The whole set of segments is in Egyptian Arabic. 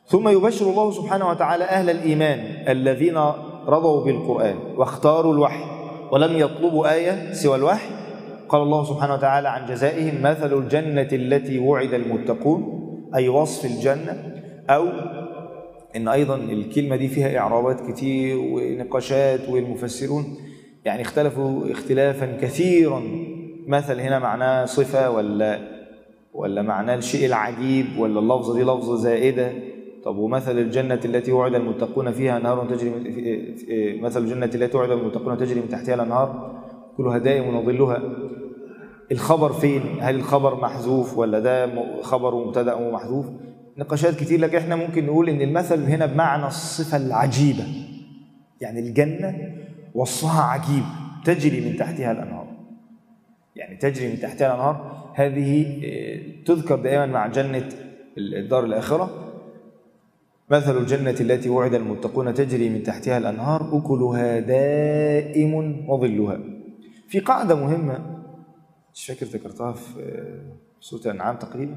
ثم يبشر الله سبحانه وتعالى أهل الإيمان الذين رضوا بالقرآن واختاروا الوحي ولم يطلبوا آية سوى الوحي قال الله سبحانه وتعالى عن جزائهم مثل الجنة التي وعد المتقون أي وصف الجنة أو إن أيضا الكلمة دي فيها إعرابات كتير ونقاشات والمفسرون يعني اختلفوا اختلافا كثيرا مثل هنا معناه صفة ولا ولا معناه الشيء العجيب ولا اللفظة دي لفظة زائدة طب ومثل الجنة التي وعد المتقون فيها أنهار تجري من مثل الجنة التي وعد المتقون تجري من تحتها الأنهار كلها دائم وظلها الخبر فين هل الخبر محذوف ولا ده خبر مبتدا ومحذوف نقاشات كتير لكن احنا ممكن نقول ان المثل هنا بمعنى الصفه العجيبه يعني الجنه وصفها عجيب تجري من تحتها الانهار يعني تجري من تحتها الانهار هذه تذكر دائما مع جنه الدار الاخره مثل الجنة التي وعد المتقون تجري من تحتها الأنهار أكلها دائم وظلها في قاعدة مهمة مش فاكر ذكرتها في سورة الأنعام تقريبا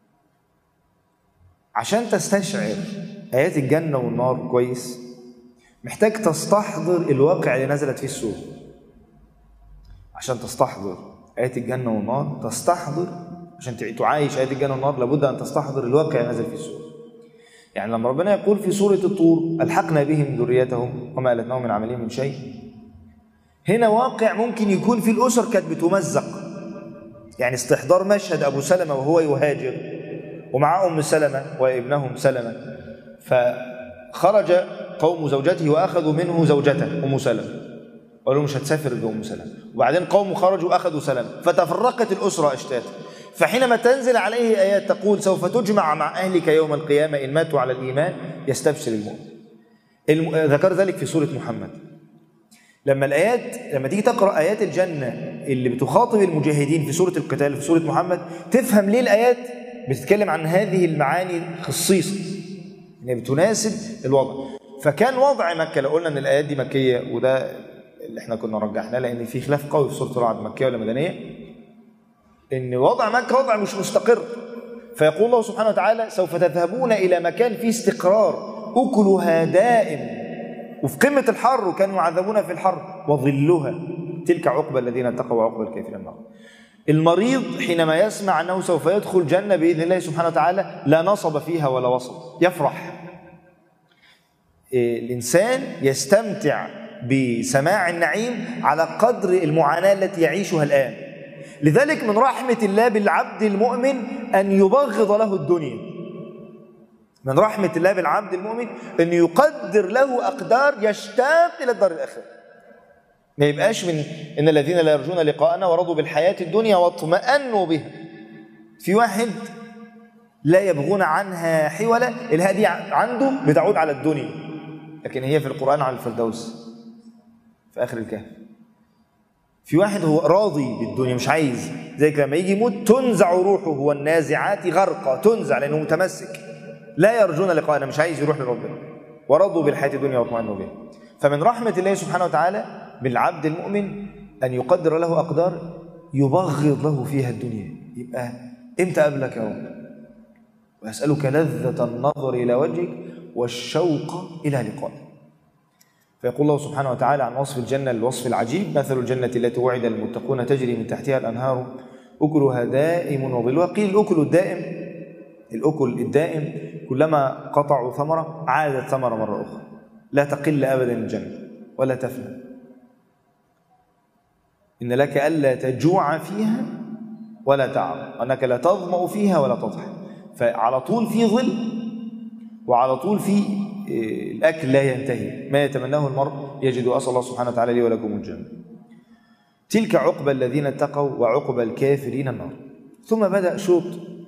عشان تستشعر آيات الجنة والنار كويس محتاج تستحضر الواقع اللي نزلت فيه السورة عشان تستحضر آيات الجنة والنار تستحضر عشان تعايش آيات الجنة والنار لابد أن تستحضر الواقع اللي نزل فيه السورة يعني لما ربنا يقول في سورة الطور ألحقنا بهم ذريتهم وما ألتناهم من عملهم من شيء هنا واقع ممكن يكون في الأسر كانت بتمزق يعني استحضار مشهد أبو سلمة وهو يهاجر ومع أم سلمة وابنهم سلمة فخرج قوم زوجته وأخذوا منه زوجته أم سلمة قالوا مش هتسافر بأم سلمة وبعدين قوم خرجوا أخذوا سلمة فتفرقت الأسرة أشتاتا فحينما تنزل عليه آيات تقول سوف تجمع مع أهلك يوم القيامة إن ماتوا على الإيمان يستبشر المؤمن الم... ذكر ذلك في سورة محمد لما الآيات لما تيجي تقرأ آيات الجنة اللي بتخاطب المجاهدين في سورة القتال في سورة محمد تفهم ليه الآيات بتتكلم عن هذه المعاني خصيصا يعني بتناسب الوضع فكان وضع مكة لو قلنا ان الآيات دي مكية وده اللي احنا كنا رجحناه لأن في خلاف قوي في سورة الرعد مكية ولا مدنية ان وضع مكة وضع مش مستقر فيقول الله سبحانه وتعالى سوف تذهبون إلى مكان فيه استقرار أكلها دائم وفي قمة الحر وكانوا يعذبون في الحر وظلها تلك عقبى الذين اتقوا وعقبى الكافرين النار المريض حينما يسمع أنه سوف يدخل جنة بإذن الله سبحانه وتعالى لا نصب فيها ولا وصب يفرح الإنسان يستمتع بسماع النعيم على قدر المعاناة التي يعيشها الآن لذلك من رحمة الله بالعبد المؤمن أن يبغض له الدنيا من رحمة الله بالعبد المؤمن أن يقدر له أقدار يشتاق إلى الدار الآخرة ما يبقاش من إن الذين لا يرجون لقاءنا ورضوا بالحياة الدنيا واطمأنوا بها في واحد لا يبغون عنها حولا الهدي عنده بتعود على الدنيا لكن هي في القرآن على الفردوس في آخر الكهف في واحد هو راضي بالدنيا مش عايز زي لما يجي يموت تنزع روحه والنازعات غرقا تنزع لانه متمسك لا يرجون لقاءنا مش عايز يروح لربنا ورضوا بالحياه الدنيا واطمئنوا بها فمن رحمه الله سبحانه وتعالى بالعبد المؤمن ان يقدر له اقدار يبغض له فيها الدنيا يبقى امتى قبلك يا رب واسالك لذه النظر الى وجهك والشوق الى لقائك فيقول الله سبحانه وتعالى عن وصف الجنة الوصف العجيب مثل الجنة التي وعد المتقون تجري من تحتها الأنهار أكلها دائم وظلها قيل الأكل الدائم الأكل الدائم كلما قطعوا ثمرة عادت ثمرة مرة أخرى لا تقل أبدا الجنة ولا تفنى إن لك ألا تجوع فيها ولا تعب وأنك لا تظمأ فيها ولا تضحى فعلى طول في ظل وعلى طول في الأكل لا ينتهي ما يتمناه المرء يجد أسأل الله سبحانه وتعالى لي ولكم الجنة تلك عقبى الذين اتقوا وعقبى الكافرين النار ثم بدأ شوط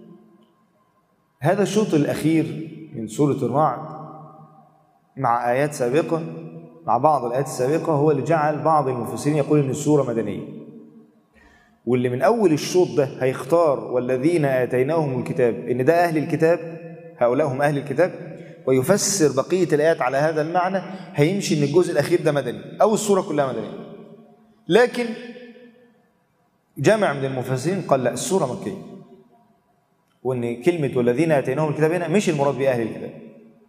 هذا الشوط الأخير من سورة الرعد مع آيات سابقة مع بعض الآيات السابقة هو اللي جعل بعض المفسرين يقول إن السورة مدنية واللي من أول الشوط ده هيختار والذين آتيناهم الكتاب إن ده أهل الكتاب هؤلاء هم أهل الكتاب ويفسر بقية الآيات على هذا المعنى هيمشي إن الجزء الأخير ده مدني أو السورة كلها مدنية لكن جمع من المفسرين قال لا السورة مكية وإن كلمة والذين آتيناهم الكتاب هنا مش المراد بأهل الكتاب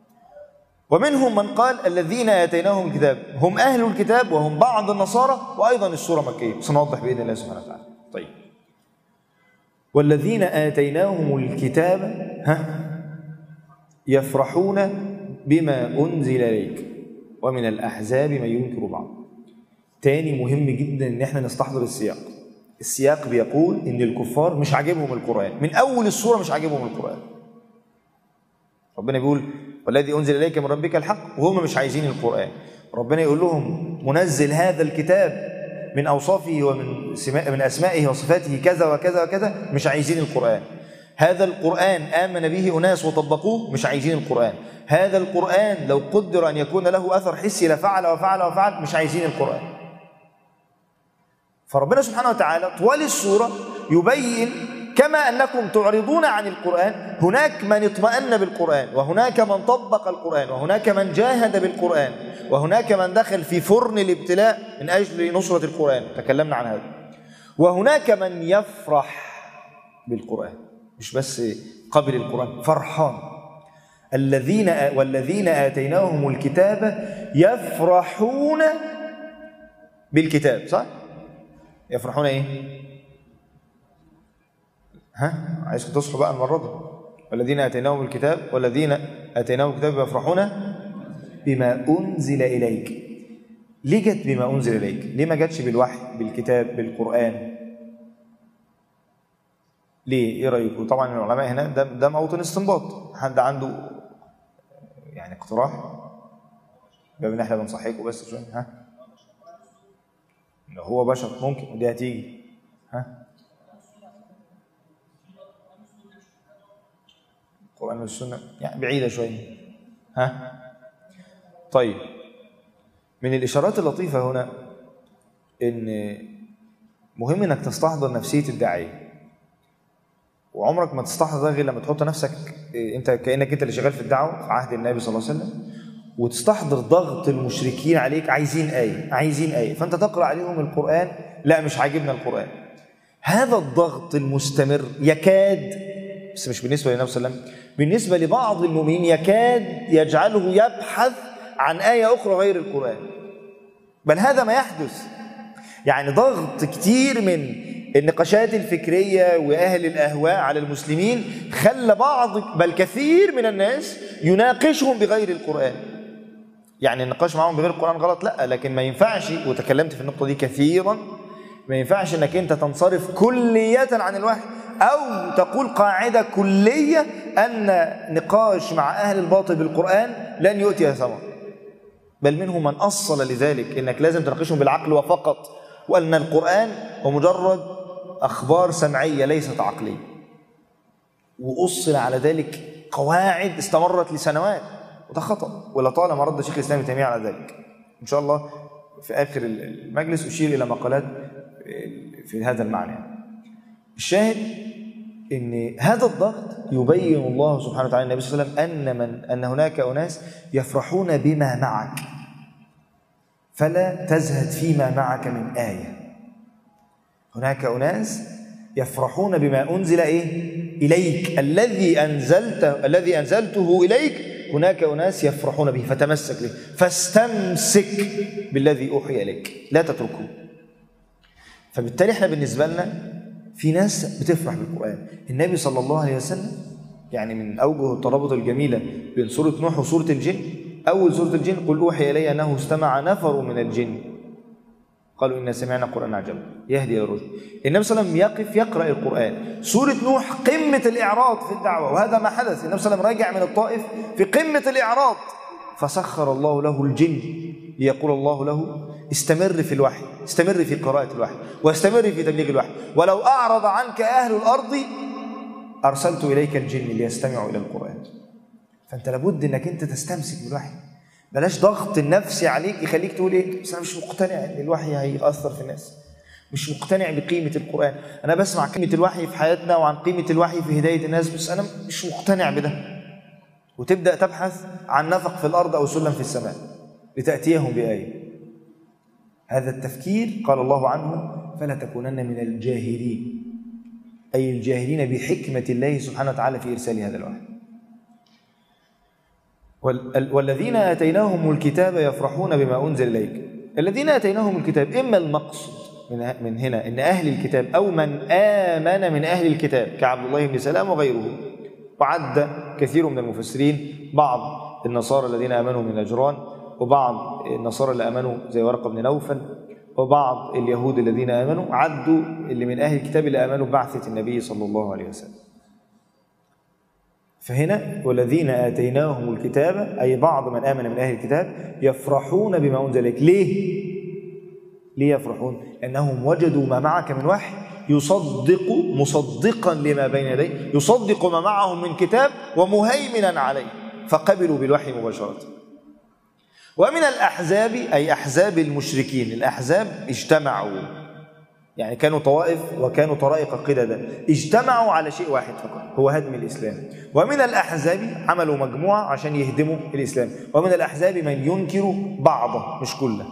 ومنهم من قال الذين آتيناهم الكتاب هم أهل الكتاب وهم بعض النصارى وأيضا السورة مكية سنوضح بإذن الله سبحانه وتعالى طيب والذين آتيناهم الكتاب ها يفرحون بما أنزل إليك ومن الأحزاب من ينكر بعض تاني مهم جدا إن احنا نستحضر السياق السياق بيقول إن الكفار مش عاجبهم القرآن من أول السورة مش عاجبهم القرآن ربنا بيقول والذي أنزل إليك من ربك الحق وهم مش عايزين القرآن ربنا يقول لهم منزل هذا الكتاب من أوصافه ومن سما- من أسمائه وصفاته كذا وكذا وكذا مش عايزين القرآن هذا القرآن آمن به أناس وطبقوه مش عايزين القرآن هذا القرآن لو قدر أن يكون له أثر حسي لفعل وفعل وفعل مش عايزين القرآن فربنا سبحانه وتعالى طوال السورة يبين كما أنكم تعرضون عن القرآن هناك من اطمأن بالقرآن وهناك من طبق القرآن وهناك من جاهد بالقرآن وهناك من دخل في فرن الابتلاء من أجل نصرة القرآن تكلمنا عن هذا وهناك من يفرح بالقرآن مش بس قبل القرآن فرحان الذين والذين آتيناهم الكتاب يفرحون بالكتاب صح؟ يفرحون ايه؟ ها؟ عايزكم تصحوا بقى المرة دي والذين آتيناهم الكتاب والذين آتيناهم الكتاب يفرحون بما أنزل إليك ليه جت بما أنزل إليك؟ ليه ما جاتش بالوحي بالكتاب بالقرآن؟ ليه؟ إيه رأيكم؟ طبعا العلماء هنا ده ده موطن استنباط حد عنده يعني اقتراح؟ بما إن إحنا بنصحيكم بس شوية ها؟ لو هو بشر ممكن ودي هتيجي ها؟ القرآن والسنة يعني بعيدة شوية ها طيب من الإشارات اللطيفة هنا إن مهم إنك تستحضر نفسية الداعية وعمرك ما تستحضر ده غير لما تحط نفسك إيه، أنت كأنك أنت اللي شغال في الدعوة في عهد النبي صلى الله عليه وسلم وتستحضر ضغط المشركين عليك عايزين آية عايزين آية فأنت تقرأ عليهم القرآن لا مش عاجبنا القرآن هذا الضغط المستمر يكاد بس مش بالنسبة للنبي صلى الله عليه وسلم بالنسبة لبعض المؤمنين يكاد يجعله يبحث عن آية أخرى غير القرآن بل هذا ما يحدث يعني ضغط كتير من النقاشات الفكرية وأهل الأهواء على المسلمين خلى بعض بل كثير من الناس يناقشهم بغير القرآن يعني النقاش معاهم بغير القرآن غلط لا لكن ما ينفعش وتكلمت في النقطة دي كثيرا ما ينفعش انك انت تنصرف كلية عن الوحي او تقول قاعدة كلية ان نقاش مع اهل الباطل بالقرآن لن يؤتي ثمر بل منهم من أصل لذلك انك لازم تناقشهم بالعقل وفقط وان القرآن هو مجرد اخبار سمعية ليست عقلية وأصل على ذلك قواعد استمرت لسنوات وده خطأ ولطالما رد شيخ الإسلام ابن تيمية على ذلك إن شاء الله في آخر المجلس أشير إلى مقالات في هذا المعنى الشاهد ان هذا الضغط يبين الله سبحانه وتعالى النبي صلى الله عليه وسلم ان من ان هناك اناس يفرحون بما معك فلا تزهد فيما معك من ايه هناك اناس يفرحون بما انزل ايه اليك الذي انزلته الذي انزلته اليك هناك اناس يفرحون به فتمسك به فاستمسك بالذي اوحي اليك لا تتركه فبالتالي احنا بالنسبه لنا في ناس بتفرح بالقرآن النبي صلى الله عليه وسلم يعني من أوجه الترابط الجميلة بين سورة نوح وسورة الجن أول سورة الجن قل أوحي إلي أنه استمع نفر من الجن قالوا إنا سمعنا قرآن عجبا يهدي إلى الرشد النبي صلى الله عليه وسلم يقف يقرأ القرآن سورة نوح قمة الإعراض في الدعوة وهذا ما حدث النبي صلى الله عليه وسلم راجع من الطائف في قمة الإعراض فسخر الله له الجن ليقول الله له استمر في الوحي استمر في قراءة الوحي واستمر في تبليغ الوحي ولو أعرض عنك أهل الأرض أرسلت إليك الجن ليستمعوا إلى القرآن فأنت لابد أنك أنت تستمسك بالوحي بلاش ضغط النفسي عليك يخليك تقول إيه بس أنا مش مقتنع أن الوحي هيأثر في الناس مش مقتنع بقيمة القرآن أنا بسمع قيمة الوحي في حياتنا وعن قيمة الوحي في هداية الناس بس أنا مش مقتنع بده وتبدأ تبحث عن نفق في الأرض أو سلم في السماء لتأتيهم بآية هذا التفكير قال الله عنه فلا تكونن من الجاهلين أي الجاهلين بحكمة الله سبحانه وتعالى في إرسال هذا الوحي وال- والذين آتيناهم الكتاب يفرحون بما أنزل إليك الذين آتيناهم الكتاب إما المقصد من من هنا إن أهل الكتاب أو من آمن من أهل الكتاب كعبد الله بن سلام وغيره وعد كثير من المفسرين بعض النصارى الذين آمنوا من نجران وبعض النصارى اللي آمنوا زي ورقة بن نوفل وبعض اليهود الذين آمنوا عدوا اللي من أهل الكتاب اللي آمنوا بعثة النبي صلى الله عليه وسلم فهنا والذين آتيناهم الكتاب أي بعض من آمن من أهل الكتاب يفرحون بما أنزل إليك ليه؟ ليه يفرحون؟ لأنهم وجدوا ما معك من وحي يصدق مصدقا لما بين يديه يصدق ما معهم من كتاب ومهيمنا عليه فقبلوا بالوحي مباشرة ومن الأحزاب أي أحزاب المشركين الأحزاب اجتمعوا يعني كانوا طوائف وكانوا طرائق قددا اجتمعوا على شيء واحد فقط هو هدم الإسلام ومن الأحزاب عملوا مجموعة عشان يهدموا الإسلام ومن الأحزاب من ينكر بعضه مش كله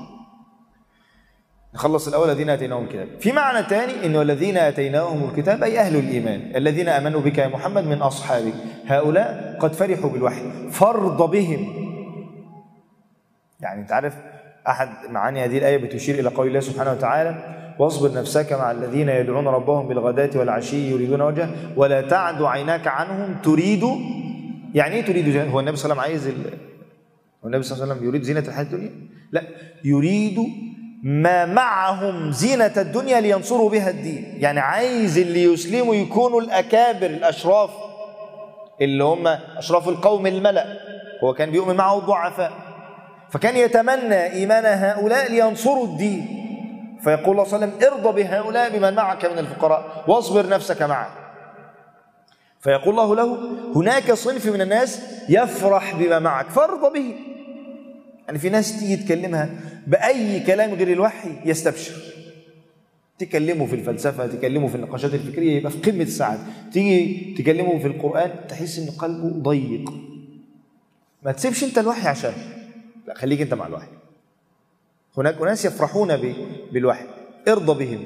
نخلص الأول الذين آتيناهم الكتاب في معنى ثاني إن الذين آتيناهم الكتاب أي أهل الإيمان الذين آمنوا بك يا محمد من أصحابك هؤلاء قد فرحوا بالوحي فرض بهم يعني انت عارف احد معاني هذه الايه بتشير الى قول الله سبحانه وتعالى واصبر نفسك مع الذين يدعون ربهم بالغداة والعشي يريدون وجهه ولا تعد عيناك عنهم تريد يعني ايه تريد زينة؟ هو النبي صلى الله عليه وسلم عايز ال... هو النبي صلى الله عليه وسلم يريد زينة الحياة الدنيا؟ لا يريد ما معهم زينة الدنيا لينصروا بها الدين يعني عايز اللي يسلموا يكونوا الأكابر الأشراف اللي هم أشراف القوم الملأ هو كان بيؤمن معه الضعفاء فكان يتمنى إيمان هؤلاء لينصروا الدين فيقول الله صلى الله عليه وسلم ارضى بهؤلاء بمن معك من الفقراء واصبر نفسك معه فيقول الله له هناك صنف من الناس يفرح بما معك فارضى به يعني في ناس تيجي تكلمها بأي كلام غير الوحي يستبشر تكلمه في الفلسفة تكلمه في النقاشات الفكرية يبقى في قمة السعادة تيجي تكلمه في القرآن تحس إن قلبه ضيق ما تسيبش أنت الوحي عشان لا خليك أنت مع الوحي هناك أناس يفرحون ب- بالوحي ارضى بهم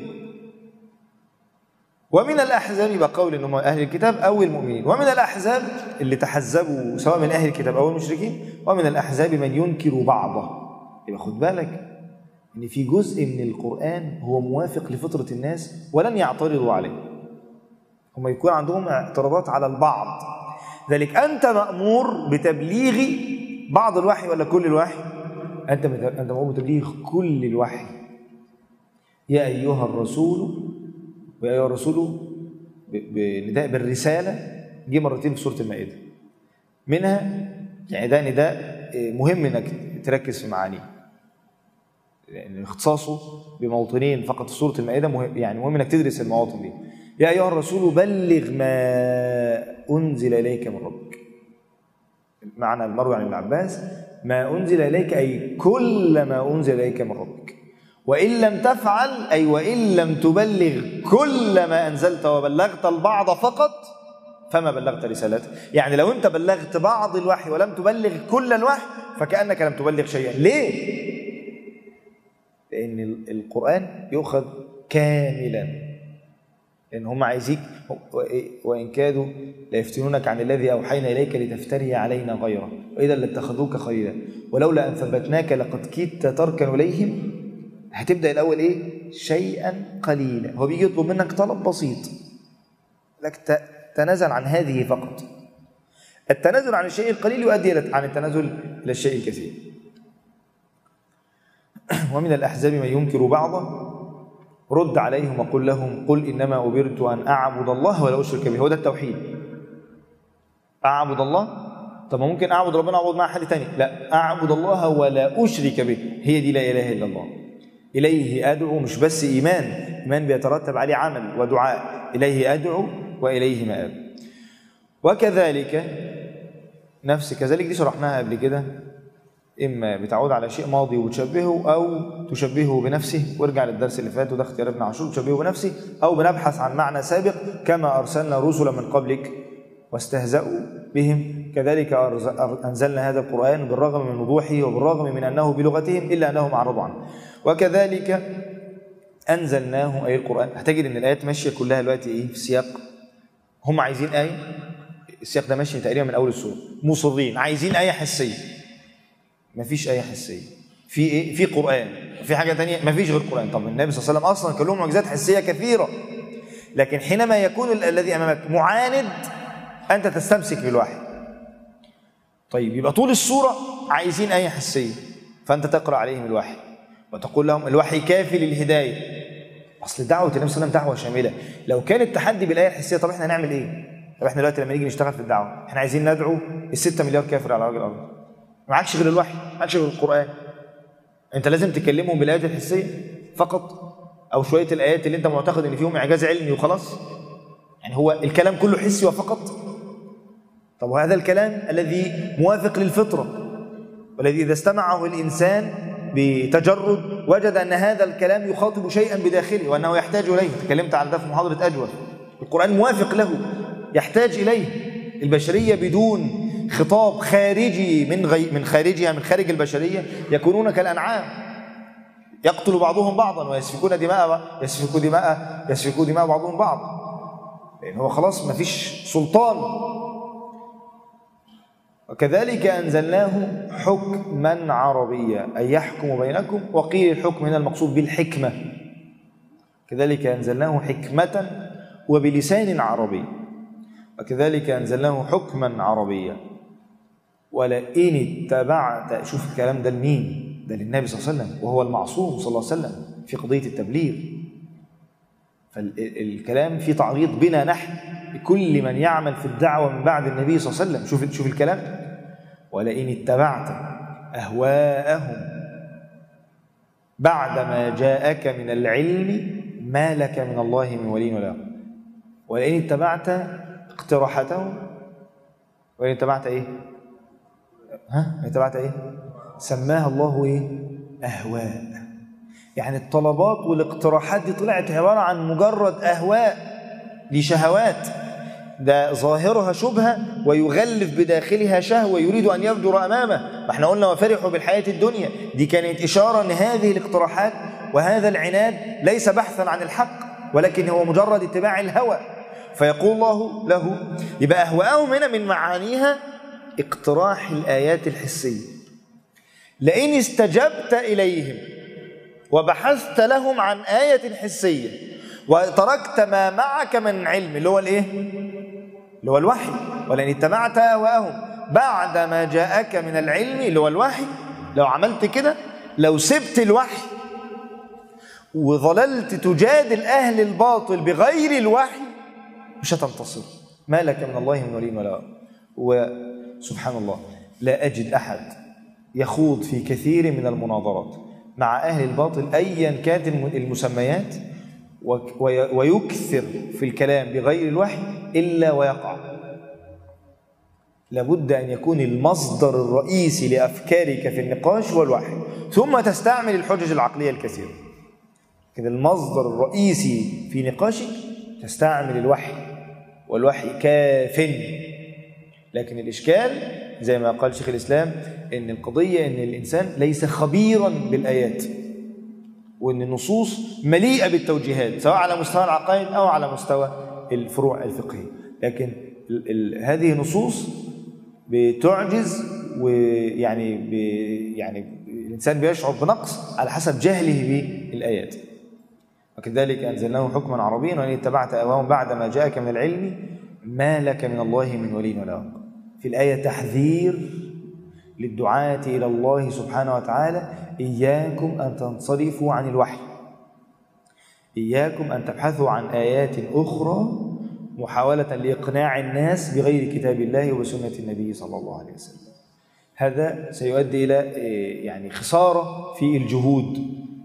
ومن الأحزاب يبقى قول إنهم أهل الكتاب أو المؤمنين ومن الأحزاب اللي تحزبوا سواء من أهل الكتاب أو المشركين ومن الأحزاب من ينكر بعضه يبقى خد بالك إن في جزء من القرآن هو موافق لفطرة الناس ولن يعترضوا عليه هم يكون عندهم اعتراضات على البعض ذلك أنت مأمور بتبليغ بعض الوحي ولا كل الوحي أنت مت- أنت مأمور بتبليغ كل الوحي يا أيها الرسول ويا أيها الرسول ب- بنداء بالرسالة جه مرتين في سورة المائدة منها يعني ده نداء آه، مهم انك تركز في معانيه لان اختصاصه بموطنين فقط في سوره المائده مهم يعني مهم انك تدرس المواطن دي يا ايها الرسول بلغ ما انزل اليك من ربك معنى المروي عن ابن عباس ما انزل اليك اي كل ما انزل اليك من ربك وان لم تفعل اي وان لم تبلغ كل ما انزلت وبلغت البعض فقط فما بلغت رسالته يعني لو انت بلغت بعض الوحي ولم تبلغ كل الوحي فكانك لم تبلغ شيئا ليه لان ال- القران يؤخذ كاملا لان هم عايزيك وان كادوا ليفتنونك عن الذي اوحينا اليك لتفتري علينا غيره واذا لاتخذوك خليلا ولولا ان ثبتناك لقد كدت تركن اليهم هتبدا الاول ايه شيئا قليلا هو بيجي يطلب منك طلب بسيط لك ت- تنازل عن هذه فقط التنازل عن الشيء القليل يؤدي إلى- عن التنازل الى الشيء الكثير ومن الاحزاب من ينكر بعضه رد عليهم وقل لهم قل انما امرت ان اعبد الله ولا اشرك به هو ده التوحيد اعبد الله طب ما ممكن اعبد ربنا اعبد مع حد تاني لا اعبد الله ولا اشرك به هي دي لا اله الا الله اليه ادعو مش بس ايمان ايمان بيترتب عليه عمل ودعاء اليه ادعو واليه مآب وكذلك نفس كذلك دي شرحناها قبل كده اما بتعود على شيء ماضي وتشبهه او تشبهه بنفسه وارجع للدرس اللي فات وده اختيار ابن عاشور تشبهه بنفسه او بنبحث عن معنى سابق كما ارسلنا رسلا من قبلك واستهزأوا بهم كذلك أرز- أر- انزلنا هذا القران بالرغم من وضوحه وبالرغم من انه بلغتهم الا انهم اعرضوا عنه وكذلك انزلناه اي القران هتجد ان الايات ماشيه كلها دلوقتي ايه في سياق هم عايزين ايه السياق ده ماشي تقريبا من اول السوره مصرين عايزين ايه حسيه مفيش ايه حسيه في ايه في قران في حاجه تانية مفيش غير قران طب النبي صلى الله عليه وسلم اصلا كان له معجزات حسيه كثيره لكن حينما يكون ال- الذي امامك معاند انت تستمسك بالوحي طيب يبقى طول السوره عايزين ايه حسيه فانت تقرا عليهم الوحي وتقول لهم الوحي كافي للهدايه اصل دعوه النبي صلى الله عليه وسلم دعوه شامله لو كان التحدي بالايه الحسيه طب احنا هنعمل ايه طب احنا دلوقتي لما نيجي نشتغل في الدعوه احنا عايزين ندعو الستة مليار كافر على وجه الارض ما عادش غير الوحي ما عادش غير القران انت لازم تكلمهم بالايات الحسيه فقط او شويه الايات اللي انت معتقد ان فيهم اعجاز علمي وخلاص يعني هو الكلام كله حسي وفقط طب وهذا الكلام الذي موافق للفطره والذي اذا استمعه الانسان بتجرد وجد ان هذا الكلام يخاطب شيئا بداخله وانه يحتاج اليه تكلمت على ده في محاضره اجوى القران موافق له يحتاج اليه البشريه بدون خطاب خارجي من غي من خارجها من خارج البشريه يكونون كالانعام يقتل بعضهم بعضا ويسفكون دماء يسفك دماء يسفك دماء بعضهم بعض لان هو خلاص ما فيش سلطان وكذلك أنزلناه حكما عربيا أي يحكم بينكم وقيل الحكم هنا المقصود بالحكمة كذلك أنزلناه حكمة وبلسان عربي وكذلك أنزلناه حكما عربيا ولئن اتبعت شوف الكلام ده لمين ده للنبي صلى الله عليه وسلم وهو المعصوم صلى الله عليه وسلم في قضية التبليغ فالكلام فيه تعريض بنا نحن لكل من يعمل في الدعوة من بعد النبي صلى الله عليه وسلم شوف شوف الكلام ولئن اتبعت أهواءهم بعدما جاءك من العلم ما لك من الله من ولي ولا يقين. ولئن اتبعت اقتراحاتهم ولئن اتبعت ايه؟ ها؟ اتبعت ايه؟ سماها الله ايه؟ أهواء يعني الطلبات والاقتراحات دي طلعت عبارة عن مجرد أهواء دي شهوات ده ظاهرها شبهة ويغلف بداخلها شهوة يريد أن يفجر أمامه ما احنا قلنا وفرحوا بالحياة الدنيا دي كانت إشارة أن هذه الاقتراحات وهذا العناد ليس بحثا عن الحق ولكن هو مجرد اتباع الهوى فيقول الله له يبقى أهواءهم هنا من معانيها اقتراح الآيات الحسية لئن استجبت إليهم وبحثت لهم عن آية حسية وتركت ما معك من علم اللي هو الايه اللي هو الوحي ولئن اتبعت اهواءهم بعد ما جاءك من العلم اللي هو الوحي لو عملت كده لو سبت الوحي وظللت تجادل اهل الباطل بغير الوحي مش هتنتصر ما لك من الله من ولي ولا وسبحان الله لا اجد احد يخوض في كثير من المناظرات مع اهل الباطل ايا كانت المسميات ويكثر في الكلام بغير الوحي إلا ويقع لابد أن يكون المصدر الرئيسي لأفكارك في النقاش هو الوحي ثم تستعمل الحجج العقلية الكثيرة كده المصدر الرئيسي في نقاشك تستعمل الوحي والوحي كاف لكن الإشكال زي ما قال شيخ الإسلام إن القضية إن الإنسان ليس خبيرا بالآيات وان النصوص مليئه بالتوجيهات سواء على مستوى العقائد او على مستوى الفروع الفقهيه لكن ال ال هذه نصوص بتعجز ويعني ب يعني الانسان بيشعر بنقص على حسب جهله بالايات وكذلك انزلناه حكما عربيا وان اتبعت اهواهم بعد ما جاءك من العلم ما لك من الله من ولي ولا وقت في الايه تحذير للدعاة إلى الله سبحانه وتعالى إياكم أن تنصرفوا عن الوحي إياكم أن تبحثوا عن آيات أخرى محاولة لإقناع الناس بغير كتاب الله وسنة النبي صلى الله عليه وسلم هذا سيؤدي إلى يعني خسارة في الجهود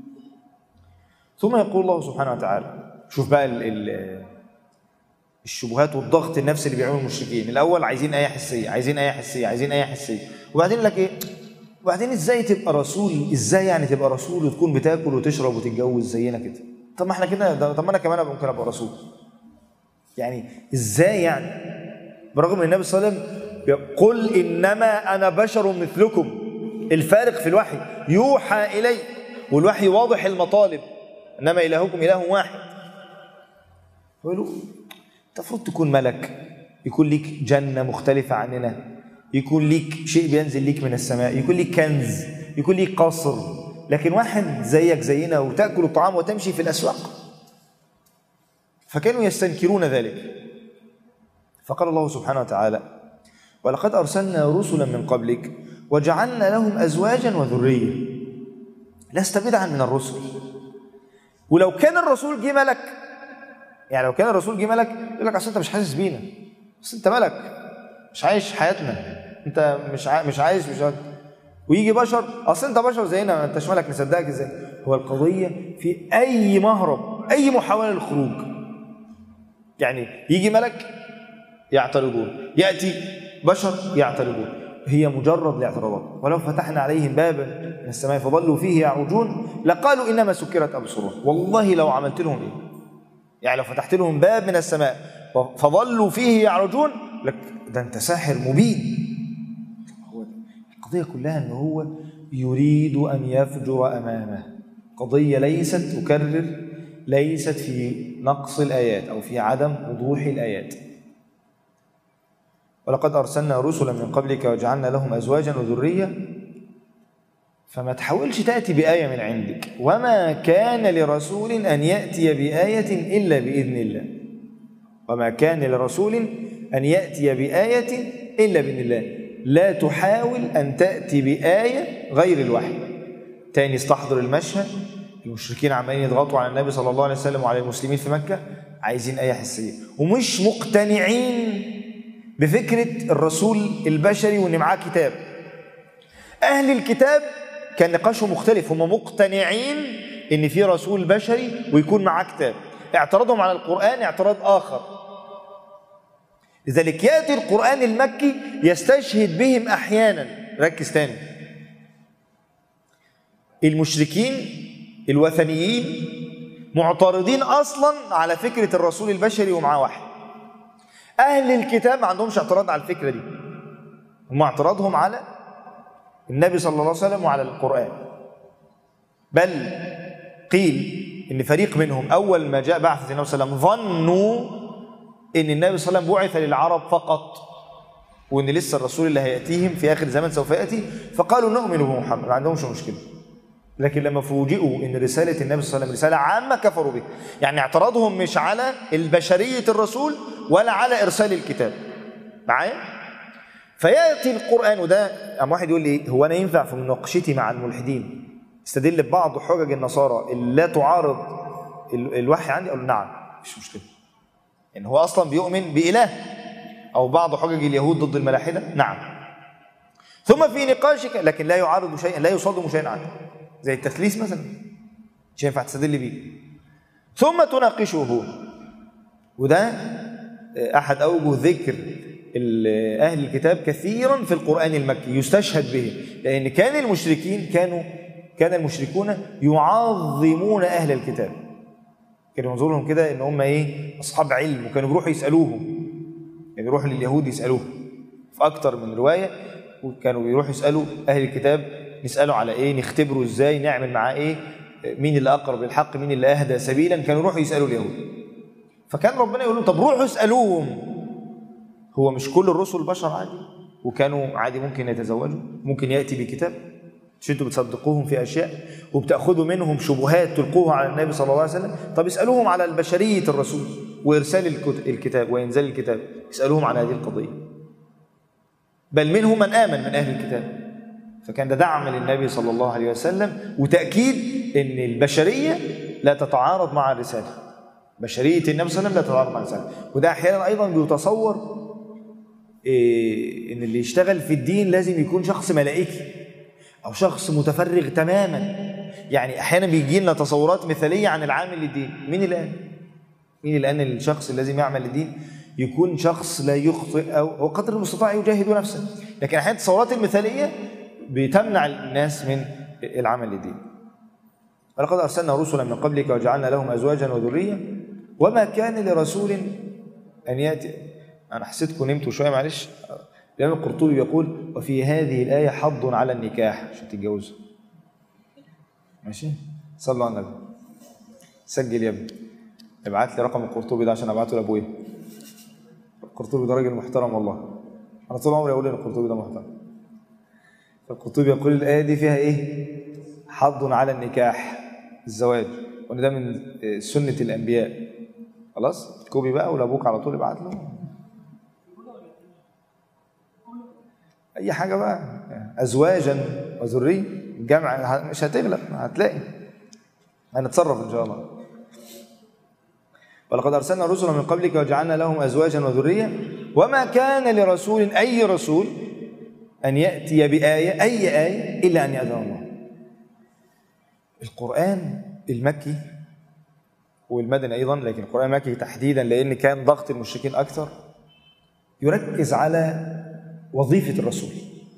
ثم يقول الله سبحانه وتعالى شوف بقى ال ال الشبهات والضغط النفسي اللي بيعمله المشركين الاول عايزين ايه حسيه عايزين ايه حسيه عايزين ايه حسيه وبعدين لك ايه وبعدين ازاي تبقى رسول ازاي يعني تبقى رسول وتكون بتاكل وتشرب وتتجوز زينا كده طب ما احنا كده طب ما انا كمان ممكن ابقى رسول يعني ازاي يعني برغم ان النبي صلى الله عليه وسلم قل انما انا بشر مثلكم الفارق في الوحي يوحى الي والوحي واضح المطالب انما الهكم اله واحد يقولوا انت المفروض تكون ملك يكون ليك جنة مختلفة عننا يكون ليك شيء بينزل ليك من السماء يكون ليك كنز يكون ليك قصر لكن واحد زيك زينا وتأكل الطعام وتمشي في الأسواق فكانوا يستنكرون ذلك فقال الله سبحانه وتعالى ولقد أرسلنا رسلا من قبلك وجعلنا لهم أزواجا وذرية لست بدعا من الرسل ولو كان الرسول جه ملك يعني لو كان الرسول جه ملك يقول لك اصل انت مش حاسس بينا اصل انت ملك مش عايش حياتنا انت مش عاي... مش عايش مش عايش. ويجي بشر اصل انت بشر زينا ما انتش ملك نصدقك ازاي هو القضيه في اي مهرب اي محاوله للخروج يعني يجي ملك يعترضون ياتي بشر يعترضون هي مجرد الاعتراضات ولو فتحنا عليهم بابا من السماء فظلوا فيه يعرجون لقالوا انما سكرت ابصرهم والله لو عملت لهم ايه يعني لو فتحت لهم باب من السماء فظلوا فيه يعرجون لك ده انت ساحر مبين هو القضيه كلها ان هو يريد ان يفجر امامه قضيه ليست اكرر ليست في نقص الايات او في عدم وضوح الايات ولقد ارسلنا رسلا من قبلك وجعلنا لهم ازواجا وذريه فما تحاولش تاتي بايه من عندك وما كان لرسول ان ياتي بايه الا باذن الله وما كان لرسول ان ياتي بايه الا باذن الله لا تحاول ان تاتي بايه غير الوحي تاني استحضر المشهد المشركين عمالين يضغطوا على النبي صلى الله عليه وسلم وعلى المسلمين في مكه عايزين ايه حسيه ومش مقتنعين بفكره الرسول البشري وان معاه كتاب اهل الكتاب كان نقاشهم مختلف هم مقتنعين ان في رسول بشري ويكون معاه كتاب اعتراضهم على القران اعتراض اخر لذلك ياتي القران المكي يستشهد بهم احيانا ركز تاني المشركين الوثنيين معترضين اصلا على فكره الرسول البشري ومعاه وحي اهل الكتاب ما عندهمش اعتراض على الفكره دي هم اعتراضهم على النبي صلى الله عليه وسلم وعلى القرآن بل قيل إن فريق منهم أول ما جاء بعثة النبي صلى الله عليه وسلم ظنوا إن النبي صلى الله عليه وسلم بعث للعرب فقط وإن لسه الرسول اللي هيأتيهم في آخر الزمن سوف يأتي فقالوا نؤمن بمحمد ما عندهمش مشكلة لكن لما فوجئوا ان رساله النبي صلى الله عليه وسلم رساله عامه كفروا بها يعني اعتراضهم مش على البشريه الرسول ولا على ارسال الكتاب معايا فياتي القران وده قام واحد يقول لي هو انا ينفع في مناقشتي مع الملحدين استدل ببعض حجج النصارى اللي لا تعارض ال- الوحي عندي اقول له نعم مش مشكله ان هو اصلا بيؤمن باله او بعض حجج اليهود ضد الملاحده نعم ثم في نقاشك لكن لا يعارض شيئا لا يصادم شيئا عنه زي التثليث مثلا مش ينفع تستدل بيه ثم تناقشه وده احد اوجه ذكر ال- اهل الكتاب كثيرا في القران المكي يستشهد به لان كان المشركين كانوا كان المشركون يعظمون اهل الكتاب كانوا ينظروا لهم كده ان هم ايه اصحاب علم وكانوا بيروحوا يسالوهم يعني يروحوا لليهود يسالوهم في اكتر من روايه وكانوا بيروحوا يسالوا اهل الكتاب نساله على ايه نختبره ازاي نعمل معاه ايه مين اللي اقرب للحق مين اللي اهدى سبيلا كانوا يروحوا يسالوا اليهود فكان ربنا يقول لهم طب روحوا اسالوهم هو مش كل الرسل بشر عادي وكانوا عادي ممكن يتزوجوا ممكن ياتي بكتاب مش انتوا بتصدقوهم في اشياء وبتاخذوا منهم شبهات تلقوها على النبي صلى الله عليه وسلم طب اسالوهم على البشريه الرسول وارسال الكت- الكتاب وانزال الكتاب اسالوهم على هذه القضيه بل منهم من امن من اهل الكتاب فكان ده دعم للنبي صلى الله عليه وسلم وتاكيد ان البشريه لا تتعارض مع الرساله بشريه النبي صلى الله عليه وسلم لا تتعارض مع الرساله وده احيانا ايضا بيتصور إيه ان اللي يشتغل في الدين لازم يكون شخص ملائكي او شخص متفرغ تماما يعني احيانا بيجي لنا تصورات مثاليه عن العامل للدين مين الان مين الان الشخص اللي لازم يعمل للدين يكون شخص لا يخطئ او هو قدر المستطاع يجاهد نفسه لكن احيانا التصورات المثاليه بتمنع الناس من العمل للدين ولقد ارسلنا رسلا من قبلك وجعلنا لهم ازواجا وذريه وما كان لرسول ان ياتي انا حسيتكم نمتوا شويه معلش الامام القرطبي يقول وفي هذه الايه حض على النكاح عشان تتجوزوا ماشي صلوا على النبي سجل يا ابني ابعت لي رقم القرطبي ده عشان ابعته لابويا القرطبي ده راجل محترم والله انا طول عمري اقول ان القرطبي ده محترم فالقرطبي يقول الايه دي فيها ايه حض على النكاح الزواج وان ده من سنه الانبياء خلاص كوبي بقى ولابوك على طول ابعت له اي حاجه بقى ازواجا وذريه الجامعه مش هتغلب هتلاقي هنتصرف ان شاء الله ولقد ارسلنا رسلا من قبلك وجعلنا لهم ازواجا وذريه وما كان لرسول اي رسول ان ياتي بايه اي ايه الا ان ياذن الله القران المكي والمدني ايضا لكن القران المكي تحديدا لان كان ضغط المشركين اكثر يركز على وظيفه الرسول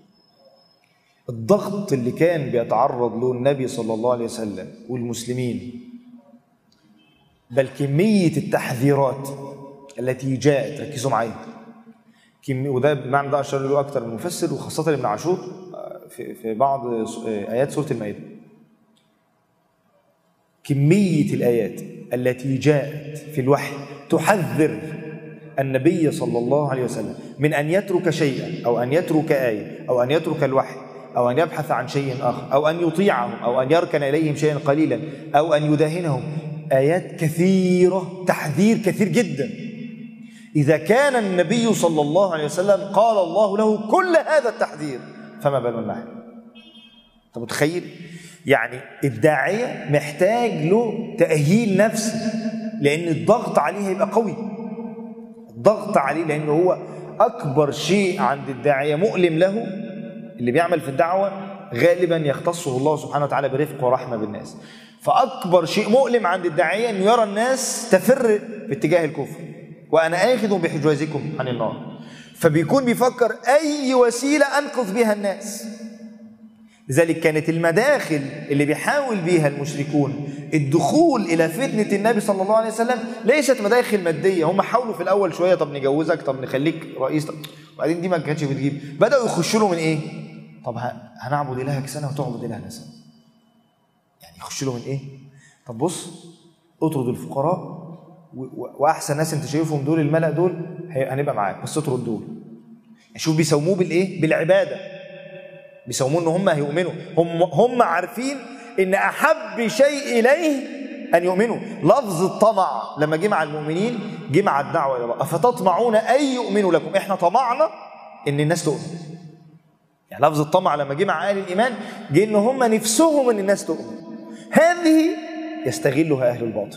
الضغط اللي كان بيتعرض له النبي صلى الله عليه وسلم والمسلمين بل كمية التحذيرات التي جاءت ركزوا معايا كم وده بمعنى ده أشار له أكثر من مفسر وخاصة ابن عاشور في في بعض آيات سورة المائدة كمية الآيات التي جاءت في الوحي تحذر النبي صلى الله عليه وسلم من أن يترك شيئا أو أن يترك آية أو أن يترك الوحي أو أن يبحث عن شيء آخر أو أن يطيعهم أو أن يركن إليهم شيئا قليلا أو أن يداهنهم آيات كثيرة تحذير كثير جدا إذا كان النبي صلى الله عليه وسلم قال الله له كل هذا التحذير فما بالنا نحن أنت متخيل يعني الداعية محتاج له تأهيل نفسي لأن الضغط عليه هيبقى قوي الضغط عليه لأنه هو أكبر شيء عند الداعية مؤلم له اللي بيعمل في الدعوة غالبا يختصه الله سبحانه وتعالى برفق ورحمة بالناس فأكبر شيء مؤلم عند الداعية أن يرى الناس تفر في اتجاه الكفر وأنا آخذ بحجوازكم عن النار فبيكون بيفكر أي وسيلة أنقذ بها الناس لذلك كانت المداخل اللي بيحاول بيها المشركون الدخول إلى فتنة النبي صلى الله عليه وسلم ليست مداخل مادية هم حاولوا في الأول شوية طب نجوزك طب نخليك رئيس طب وبعدين دي ما كانتش بتجيب بدأوا يخشوا له من إيه؟ طب هنعبد إلهك سنة وتعبد إلهنا سنة يعني يخش له من ايه طب بص اطرد الفقراء واحسن ناس انت شايفهم دول الملأ دول هنبقى معاك بس اطرد دول يعني شوف بيسموه بالايه بالعباده بيسموه ان هم هيؤمنوا هم هم عارفين ان احب شيء اليه ان يؤمنوا لفظ الطمع لما جه مع المؤمنين جه مع الدعوه الى الله افتطمعون ان يؤمنوا لكم احنا طمعنا ان الناس تؤمن يعني لفظ الطمع لما جه مع اهل الايمان جه ان هم نفسهم ان الناس تؤمن هذه يستغلها اهل الباطل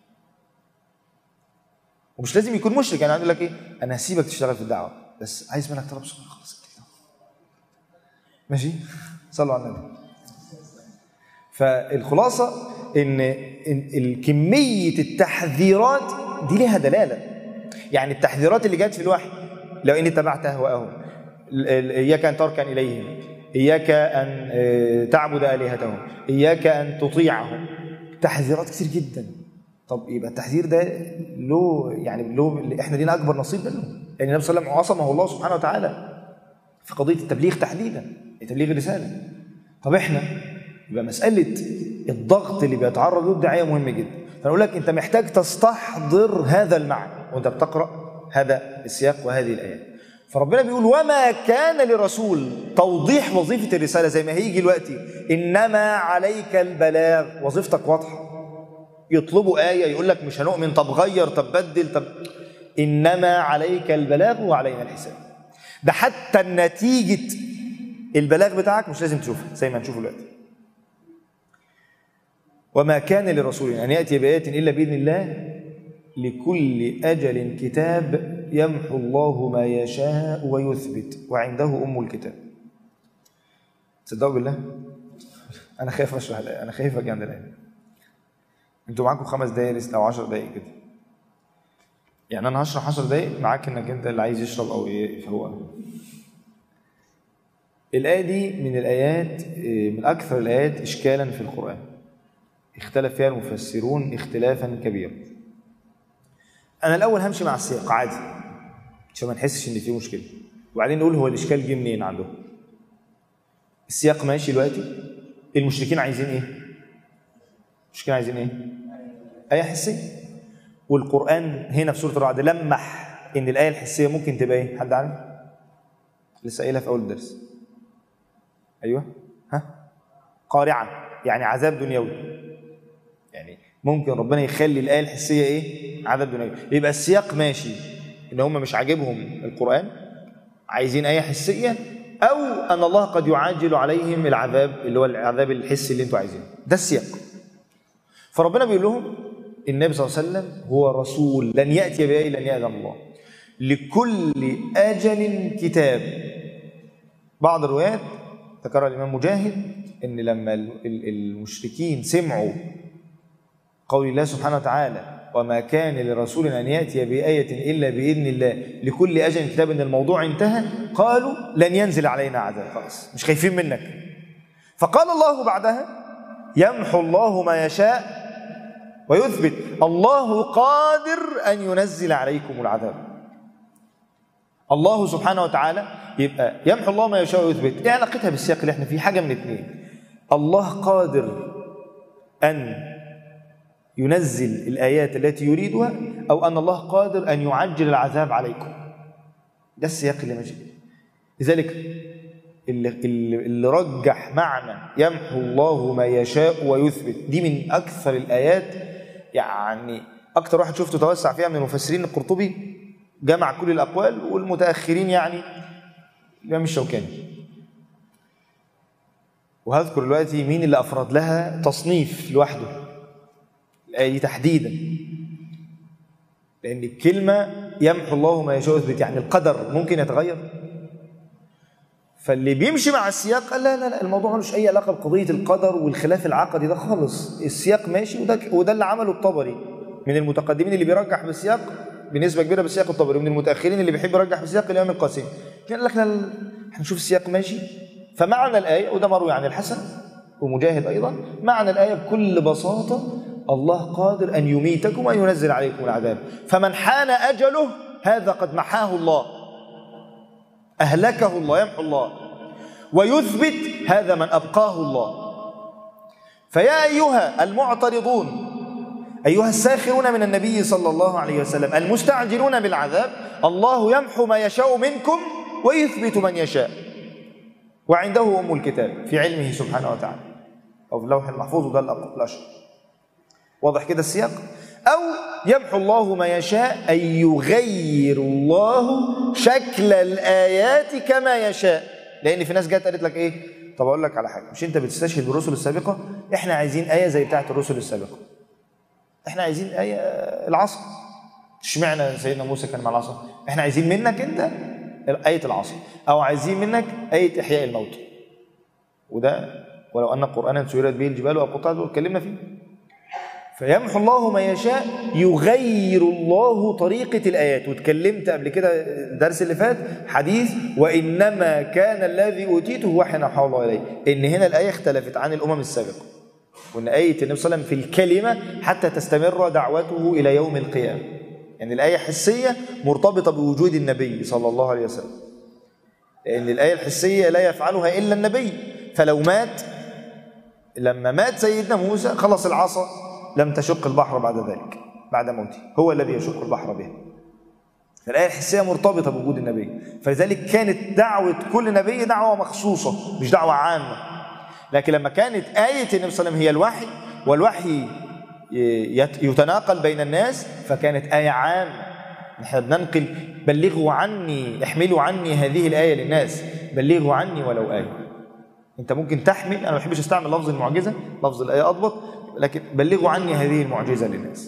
ومش لازم يكون مشرك يعني يقول لك ايه انا هسيبك تشتغل في الدعوه بس عايز منك طلب صغير خلاص ماشي صلوا على النبي فالخلاصه ان إن كميه التحذيرات دي ليها دلاله يعني التحذيرات اللي جت في الوحي لو ان اتبعت اهواءهم اياك ان تركن اليهم إياك أن تعبد آلهتهم إياك أن تطيعهم تحذيرات كتير جدا طب يبقى التحذير ده له يعني له احنا لينا اكبر نصيب منه لان النبي صلى الله عليه وسلم عصمه الله سبحانه وتعالى في قضيه التبليغ تحديدا تبليغ الرساله طب احنا يبقى مساله الضغط اللي بيتعرض له الداعيه مهم جدا فنقول لك انت محتاج تستحضر هذا المعنى وانت بتقرا هذا السياق وهذه الايات فربنا بيقول وما كان لرسول توضيح وظيفة الرسالة زي ما هيجي دلوقتي إنما عليك البلاغ وظيفتك واضحة يطلبوا آية يقول لك مش هنؤمن طب غير طب بدل طب إنما عليك البلاغ وعلينا الحساب ده حتى نتيجة البلاغ بتاعك مش لازم تشوفها زي ما هنشوفه دلوقتي وما كان لرسول أن يأتي بآية إلا بإذن الله لكل أجل كتاب يمحو الله ما يشاء ويثبت وعنده أم الكتاب تصدقوا بالله أنا خايف أشرح الآية أنا خايف أجي عند الآية أنتوا معاكم خمس دقايق لسه أو 10 دقايق كده يعني أنا هشرح 10 دقايق معاك إنك أنت اللي عايز يشرب أو إيه هو الآية دي من الآيات من أكثر الآيات إشكالا في القرآن اختلف فيها المفسرون اختلافا كبيرا انا الاول همشي مع السياق عادي عشان ما نحسش ان في مشكله وبعدين نقول هو الاشكال جه منين عندهم السياق ماشي دلوقتي المشركين عايزين ايه المشركين عايزين ايه ايه حسيه والقران هنا في سوره الرعد لمح ان الايه الحسيه ممكن تبقى ايه حد عارف لسه قايلها في اول الدرس ايوه ها قارعه يعني عذاب دنيوي يعني ممكن ربنا يخلي الايه الحسيه ايه عذاب دنيوي يبقى السياق ماشي ان هم مش عاجبهم القران عايزين ايه حسيه او ان الله قد يعاجل عليهم العذاب اللي هو العذاب الحسي اللي انتوا عايزينه ده السياق فربنا بيقول لهم النبي صلى الله عليه وسلم هو رسول لن ياتي بايه لن ياذن الله لكل اجل كتاب بعض الروايات ذكرها الامام مجاهد ان لما المشركين سمعوا قول الله سبحانه وتعالى وما كان لرسول ان ياتي بايه الا باذن الله لكل اجل كتاب ان الموضوع انتهى قالوا لن ينزل علينا عذاب خلاص مش خايفين منك فقال الله بعدها يمحو الله ما يشاء ويثبت الله قادر ان ينزل عليكم العذاب الله سبحانه وتعالى يبقى يمحو الله ما يشاء ويثبت ايه علاقتها بالسياق اللي احنا فيه حاجه من اثنين الله قادر ان ينزل الايات التي يريدها او ان الله قادر ان يعجل العذاب عليكم ده السياق اللي ماشي لذلك اللي, اللي, اللي رجح معنى يمحو الله ما يشاء ويثبت دي من اكثر الايات يعني اكثر واحد شفته توسع فيها من المفسرين القرطبي جمع كل الاقوال والمتاخرين يعني الامام الشوكاني وهذكر دلوقتي مين اللي افرد لها تصنيف لوحده الايه دي تحديدا لان الكلمه يمحو الله ما يشاء ويثبت يعني القدر ممكن يتغير فاللي بيمشي مع السياق قال لا لا لا الموضوع ملوش اي علاقه بقضيه القدر والخلاف العقدي ده خالص السياق ماشي وده وده اللي عمله الطبري من المتقدمين اللي بيرجح بالسياق بنسبه كبيره بالسياق الطبري ومن المتاخرين اللي بيحب يرجح بالسياق الامام القاسمي قال لك لا هنشوف السياق ماشي فمعنى الايه وده مروي عن الحسن ومجاهد ايضا معنى الايه بكل بساطه الله قادر ان يميتكم وان ينزل عليكم العذاب فمن حان اجله هذا قد محاه الله أهلكه الله يمحو الله ويثبت هذا من أبقاه الله فيا أيها المعترضون أيها الساخرون من النبي صلى الله عليه وسلم المستعجلون بالعذاب الله يمحو ما يشاء منكم ويثبت من يشاء وعنده أم الكتاب في علمه سبحانه وتعالى أو في اللوح المحفوظ وده الأشهر واضح كده السياق أو يمحو الله ما يشاء أن يغير الله شكل الآيات كما يشاء لأن في ناس جت قالت لك إيه طب أقول لك على حاجة مش أنت بتستشهد بالرسل السابقة إحنا عايزين آية زي بتاعة الرسل السابقة إحنا عايزين آية العصر اشمعنى سيدنا موسى كان مع العصا إحنا عايزين منك أنت آية العصر أو عايزين منك آية إحياء الموت وده ولو أن قرآنا سيرت به الجبال وقطعت اتكلمنا فيه فيمحو الله ما يشاء يغير الله طريقة الآيات واتكلمت قبل كده الدرس اللي فات حديث وإنما كان الذي أوتيته وحي نحو الله إليه إن هنا الآية اختلفت عن الأمم السابقة وإن آية النبي صلى الله عليه وسلم في الكلمة حتى تستمر دعوته إلى يوم القيامة يعني الآية حسية مرتبطة بوجود النبي صلى الله عليه وسلم لأن الآية الحسية لا يفعلها إلا النبي فلو مات لما مات سيدنا موسى خلص العصا لم تشق البحر بعد ذلك بعد موته هو الذي يشق البحر به فالآية الحسية مرتبطة بوجود النبي فلذلك كانت دعوة كل نبي دعوة مخصوصة مش دعوة عامة لكن لما كانت آية النبي صلى الله عليه وسلم هي الوحي والوحي يتناقل بين الناس فكانت آية عامة نحن بننقل بلغوا عني احملوا عني هذه الآية للناس بلغوا عني ولو آية انت ممكن تحمل انا ما بحبش استعمل لفظ المعجزه لفظ الايه اضبط لكن بلغوا عني هذه المعجزه للناس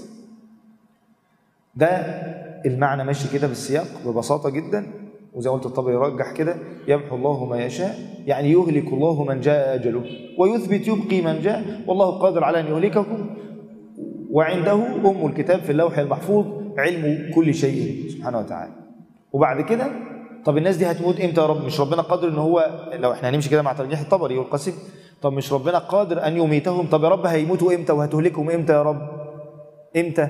ده المعنى ماشي كده بالسياق ببساطه جدا وزي ما قلت الطبري يرجح كده يمحو الله ما يشاء يعني يهلك الله من جاء اجله ويثبت يبقي من جاء والله قادر على ان يهلككم وعنده ام الكتاب في اللوح المحفوظ علم كل شيء سبحانه وتعالى وبعد كده طب الناس دي هتموت امتى يا رب مش ربنا قادر ان هو لو احنا هنمشي كده مع ترجيح الطبري والقاسم طب مش ربنا قادر ان يميتهم طب يا رب هيموتوا امتى وهتهلكهم امتى يا رب امتى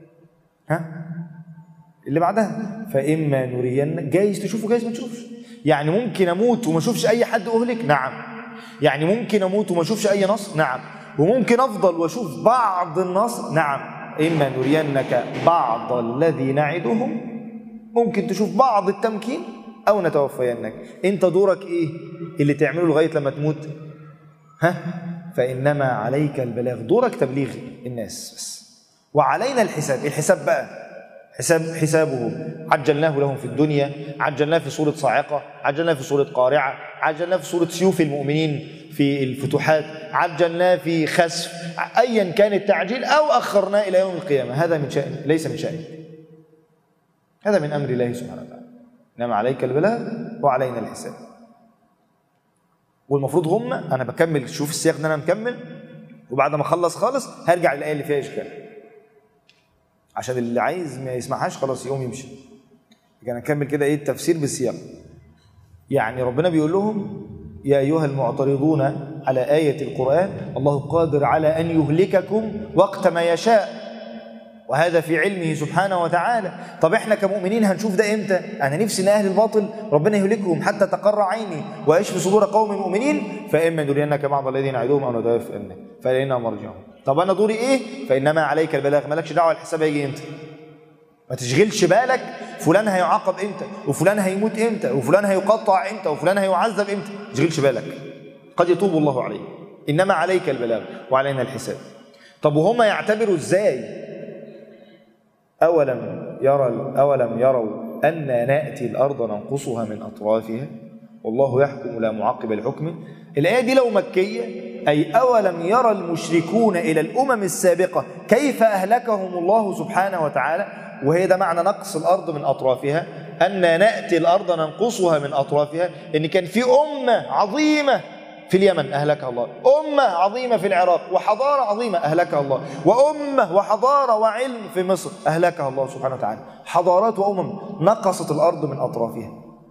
ها اللي بعدها فاما نرين جايز تشوفوا جايز ما تشوفش يعني ممكن اموت وما اشوفش اي حد اهلك نعم يعني ممكن اموت وما اشوفش اي نصر نعم وممكن افضل واشوف بعض النصر نعم اما نرينك بعض الذي نعدهم ممكن تشوف بعض التمكين او نتوفينك انت دورك ايه اللي تعمله لغايه لما تموت ها فانما عليك البلاغ دورك تبليغ الناس بس وعلينا الحساب الحساب بقى حساب حسابهم عجلناه لهم في الدنيا عجلناه في صورة صاعقة عجلناه في صورة قارعة عجلناه في صورة سيوف المؤمنين في الفتوحات عجلناه في خسف أيا كان التعجيل أو أخرناه إلى يوم القيامة هذا من شأن ليس من شأن هذا من أمر الله سبحانه وتعالى إنما عليك البلاغ وعلينا الحساب والمفروض هم أنا بكمل شوف السياق ده أنا مكمل وبعد ما أخلص خالص هرجع للآية اللي فيها إشكال عشان اللي عايز ما يسمعهاش خلاص يقوم يمشي كان نكمل كده ايه التفسير بالسياق يعني ربنا بيقول لهم يا ايها المعترضون على ايه القران الله قادر على ان يهلككم وقت ما يشاء وهذا في علمه سبحانه وتعالى طب احنا كمؤمنين هنشوف ده امتى انا نفسي ان اهل الباطل ربنا يهلكهم حتى تقر عيني ويشفي صدور قوم مؤمنين فاما نرينك بعض الذين نعدهم او نتوفينك فالينا مرجعهم طب انا دوري ايه فانما عليك البلاغ مالكش دعوه الحساب هيجي امتى ما تشغلش بالك فلان هيعاقب امتى وفلان هيموت امتى وفلان هيقطع امتى وفلان هيعذب امتى ما تشغلش بالك قد يتوب الله عليه انما عليك البلاغ وعلينا الحساب طب وهم يعتبروا ازاي أولم يرى أولم يروا أن نأتي الأرض ننقصها من أطرافها والله يحكم لا معقب لحكمه الآية دي لو مكية أي أولم يرى المشركون إلى الأمم السابقة كيف أهلكهم الله سبحانه وتعالى وهي ده معنى نقص الأرض من أطرافها أن نأتي الأرض ننقصها من أطرافها إن كان في أمة عظيمة في اليمن أهلكها الله أمة عظيمة في العراق وحضارة عظيمة أهلكها الله وأمة وحضارة وعلم في مصر أهلكها الله سبحانه وتعالى حضارات وأمم نقصت الأرض من أطرافها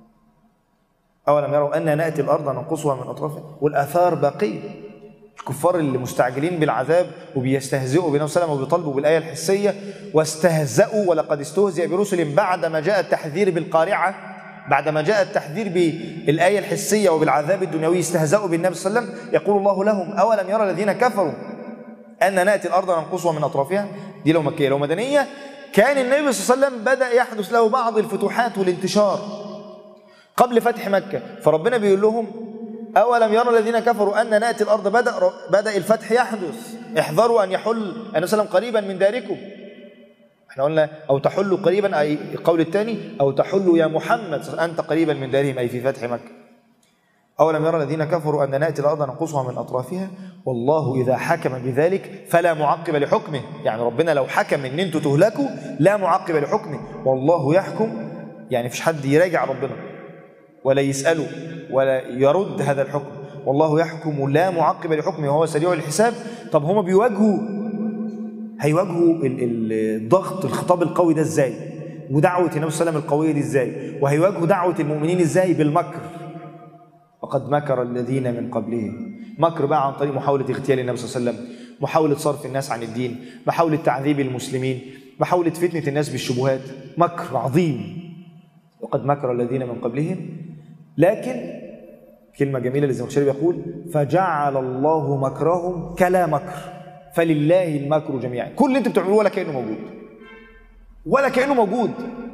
أولم يروا أن نأتي الأرض ننقصها من أطرافها والآثار باقية الكفار اللي مستعجلين بالعذاب وبيستهزئوا بنبي صلى وبيطالبوا بالآية الحسية واستهزأوا ولقد استهزئ برسل بعدما جاء التحذير بالقارعة بعدما جاء التحذير بالآية الحسية وبالعذاب الدنيوي استهزأوا بالنبي صلى الله عليه وسلم يقول الله لهم أولم يرى الذين كفروا أن نأتي الأرض ننقصها من أطرافها دي لو مكية لو مدنية كان النبي صلى الله عليه وسلم بدأ يحدث له بعض الفتوحات والانتشار قبل فتح مكة فربنا بيقول لهم أولم يرى الذين كفروا أن نأتي الأرض بدأ بدأ الفتح يحدث احذروا أن يحل النبي صلى الله عليه وسلم قريبا من داركم احنا قلنا أو تحل قريبا أي القول الثاني أو تحل يا محمد أنت قريبا من دارهم أي في فتح مكة أولم يرى الذين كفروا أن نأتي الأرض ننقصها من أطرافها والله إذا حكم بذلك فلا معقب لحكمه يعني ربنا لو حكم أن أنتوا تهلكوا لا معقب لحكمه والله يحكم يعني فيش حد يراجع ربنا ولا يسأله ولا يرد هذا الحكم والله يحكم لا معقب لحكمه وهو سريع الحساب طب هما بيواجهوا هيواجهوا الضغط الخطاب القوي ده ازاي ودعوة النبي صلى الله عليه وسلم القوية دي ازاي وهيواجهوا دعوة المؤمنين ازاي بالمكر وقد مكر الذين من قبلهم مكر بقى عن طريق محاولة اغتيال النبي صلى الله عليه وسلم محاولة صرف الناس عن الدين محاولة تعذيب المسلمين محاولة فتنة الناس بالشبهات مكر عظيم وقد مكر الذين من قبلهم لكن كلمة جميلة اللي الزمخشري بيقول فجعل الله مكرهم كلا مكر فلله المكر جميعا كل اللي انتوا بتعملوه ولا كأنه موجود ولا كأنه موجود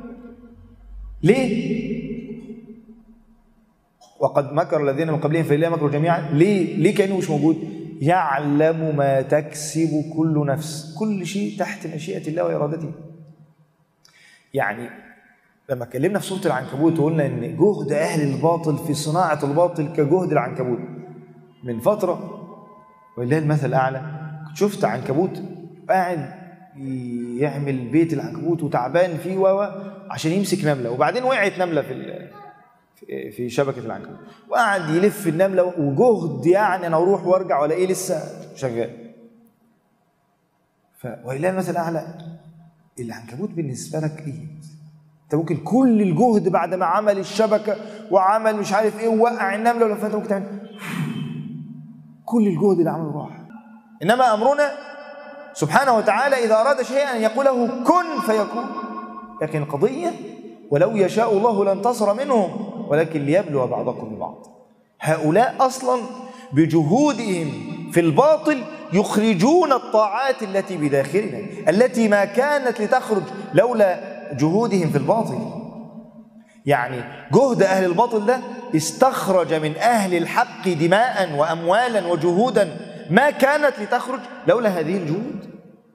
ليه؟ وقد مكر الذين من قبلهم فلله المكر جميعا ليه؟ ليه كأنه مش موجود؟ يعلم ما تكسب كل نفس كل شيء تحت مشيئة الله وإرادته يعني لما اتكلمنا في سورة العنكبوت وقلنا ان جهد اهل الباطل في صناعة الباطل كجهد العنكبوت من فترة ولله المثل الاعلى كنت شفت عنكبوت قاعد يعمل بيت العنكبوت وتعبان فيه و عشان يمسك نملة وبعدين وقعت نملة في في شبكة العنكبوت وقعد يلف النملة وجهد يعني انا اروح وارجع ولا ايه لسه شغال ف ولله المثل الاعلى العنكبوت بالنسبة لك ايه؟ انت ممكن كل الجهد بعد ما عمل الشبكه وعمل مش عارف ايه ووقع النمله ولا فات ممكن تعمل كل الجهد اللي عمله راح انما امرنا سبحانه وتعالى اذا اراد شيئا ان يقول له كن فيكون لكن القضيه ولو يشاء الله لانتصر منهم ولكن ليبلو بعضكم ببعض هؤلاء اصلا بجهودهم في الباطل يخرجون الطاعات التي بداخلنا التي ما كانت لتخرج لولا جهودهم في الباطل يعني جهد أهل الباطل ده استخرج من أهل الحق دماء وأموالا وجهودا ما كانت لتخرج لولا هذه الجهود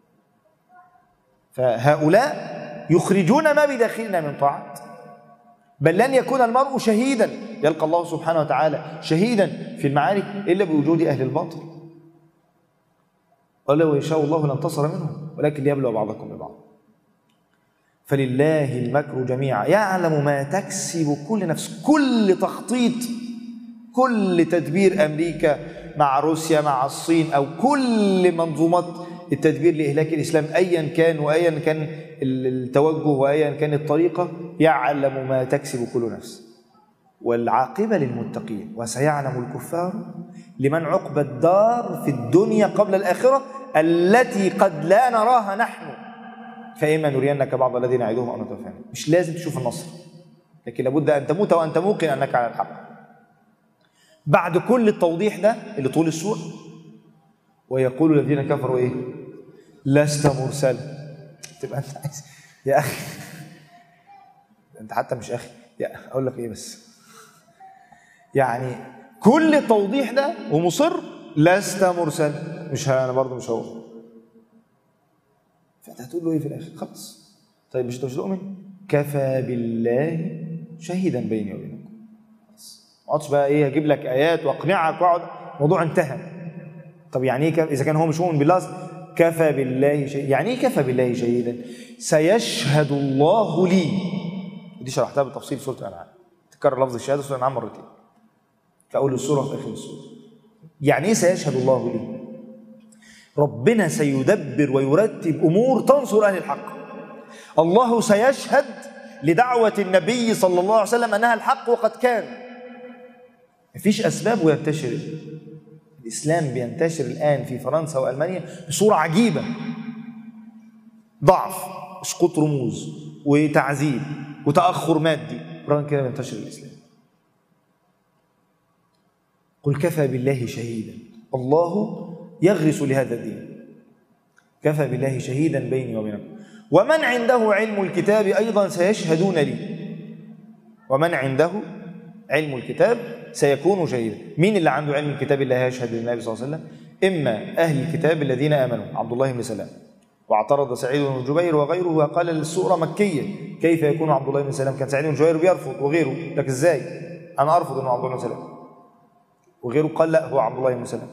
فهؤلاء يخرجون ما بداخلنا من طاعة بل لن يكون المرء شهيدا يلقى الله سبحانه وتعالى شهيدا في المعارك إلا بوجود أهل الباطل قال لو يشاء الله لانتصر منهم ولكن ليبلو بعضكم ببعض فلله المكر جميعا يعلم ما تكسب كل نفس كل تخطيط كل تدبير امريكا مع روسيا مع الصين او كل منظومات التدبير لاهلاك الاسلام ايا كان وايا كان التوجه وايا كان الطريقه يعلم ما تكسب كل نفس والعاقبه للمتقين وسيعلم الكفار لمن عقبى الدار في الدنيا قبل الاخره التي قد لا نراها نحن فإما نرينك بعض الذين نعدهم أو نتوفاهم مش لازم تشوف النصر لكن لابد أن تموت وأنت موقن أنك على الحق بعد كل التوضيح ده اللي طول السور ويقول الذين كفروا إيه لست مرسلا تبقى أنت عايز يا أخي أنت حتى مش أخي يا أقول لك إيه بس يعني كل التوضيح ده ومصر لست مرسلا مش انا برضه مش هو فانت هتقول له ايه في الاخر خلاص طيب مش انت مش تؤمن كفى بالله شهيدا بيني وبينكم خلاص ما اقعدش بقى ايه اجيب لك ايات واقنعك واقعد الموضوع انتهى طب يعني ايه كف... اذا كان هو مش مؤمن بالله كفى بالله شهيدا يعني ايه كفى بالله شهيدا سيشهد الله لي ودي شرحتها بالتفصيل في سوره الانعام تكرر لفظ الشهاده في سوره الانعام مرتين في اول السوره وفي اخر السوره يعني ايه سيشهد الله لي ربنا سيدبر ويرتب امور تنصر اهل الحق الله سيشهد لدعوه النبي صلى الله عليه وسلم انها الحق وقد كان مفيش اسباب وينتشر الاسلام بينتشر الان في فرنسا والمانيا بصوره عجيبه ضعف اسقاط رموز وتعذيب وتاخر مادي رغم كده بينتشر الاسلام قل كفى بالله شهيدا الله يغرس لهذا الدين كفى بالله شهيدا بيني وبينكم ومن عنده علم الكتاب ايضا سيشهدون لي ومن عنده علم الكتاب سيكون شهيدا مين اللي عنده علم الكتاب اللي هيشهد للنبي صلى الله عليه وسلم اما اهل الكتاب الذين امنوا عبد الله بن سلام واعترض سعيد بن جبير وغيره وقال السوره مكيه كيف يكون عبد الله بن سلام كان سعيد بن جبير بيرفض وغيره لكن ازاي انا ارفض انه عبد الله بن سلام وغيره قال لا هو عبد الله بن سلام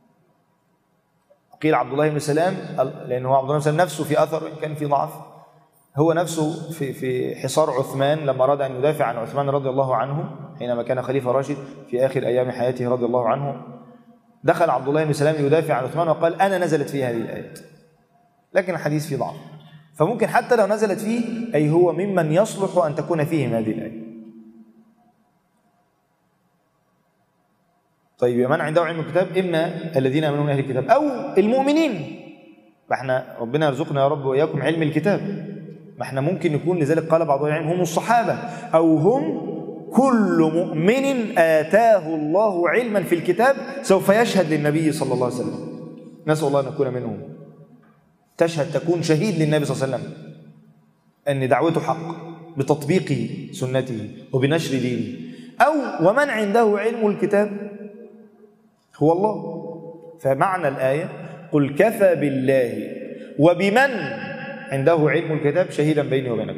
قيل عبد الله بن سلام لانه عبد الله بن سلام نفسه في اثر كان في ضعف هو نفسه في في حصار عثمان لما اراد ان يدافع عن عثمان رضي الله عنه حينما كان خليفه راشد في اخر ايام حياته رضي الله عنه دخل عبد الله بن سلام يدافع عن عثمان وقال انا نزلت في هذه الايات لكن الحديث فيه ضعف فممكن حتى لو نزلت فيه اي هو ممن يصلح ان تكون فيهم هذه الايه طيب من عنده علم الكتاب اما الذين امنوا من اهل الكتاب او المؤمنين فاحنا ربنا يرزقنا يا رب واياكم علم الكتاب ما احنا ممكن نكون لذلك قال بعض العلم هم الصحابه او هم كل مؤمن اتاه الله علما في الكتاب سوف يشهد للنبي صلى الله عليه وسلم نسال الله ان نكون منهم تشهد تكون شهيد للنبي صلى الله عليه وسلم ان دعوته حق بتطبيق سنته وبنشر دينه او ومن عنده علم الكتاب هو الله فمعنى الآية قل كفى بالله وبمن عنده علم الكتاب شهيدا بيني وبينكم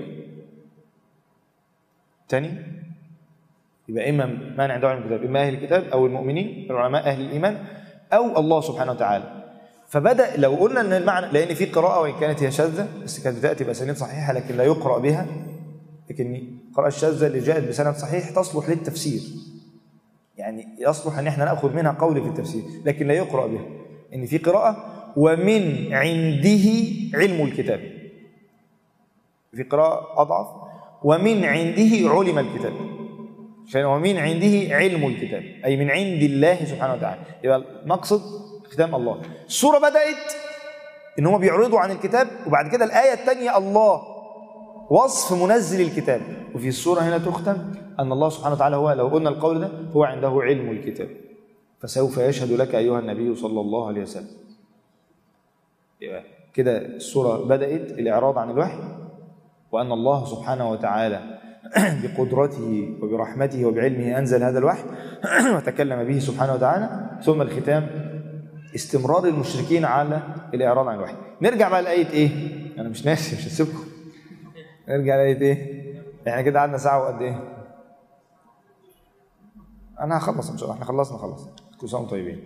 تاني يبقى إما من عنده علم الكتاب إما أهل الكتاب أو المؤمنين العلماء أهل الإيمان أو الله سبحانه وتعالى فبدأ لو قلنا أن المعنى لأن في قراءة وإن كانت هي شاذة بس كانت بتأتي بأسانيد صحيحة لكن لا يقرأ بها لكن القراءة الشاذة اللي جاءت بسند صحيح تصلح للتفسير يعني يصلح ان احنا ناخذ منها قول في التفسير لكن لا يقرا بها ان في قراءه ومن عنده علم الكتاب في قراءه اضعف ومن عنده علم الكتاب عشان ومن عنده علم الكتاب اي من عند الله سبحانه وتعالى يبقى المقصد ختام الله السوره بدات ان هم بيعرضوا عن الكتاب وبعد كده الايه الثانيه الله وصف منزل الكتاب وفي السوره هنا تختم ان الله سبحانه وتعالى هو لو قلنا القول ده هو عنده علم الكتاب فسوف يشهد لك ايها النبي صلى الله عليه وسلم يبقى كده السوره بدات الاعراض عن الوحي وان الله سبحانه وتعالى بقدرته وبرحمته وبعلمه أنزل هذا الوحي وتكلم به سبحانه وتعالى ثم الختام استمرار المشركين على الإعراض عن الوحي نرجع بقى لآية إيه؟ أنا مش ناسي مش هسيبكم نرجع لآية إيه؟ إحنا كده قعدنا ساعة وقد إيه؟ أنا هخلص إن شاء الله إحنا خلصنا خلاص كل سنة وأنتم طيبين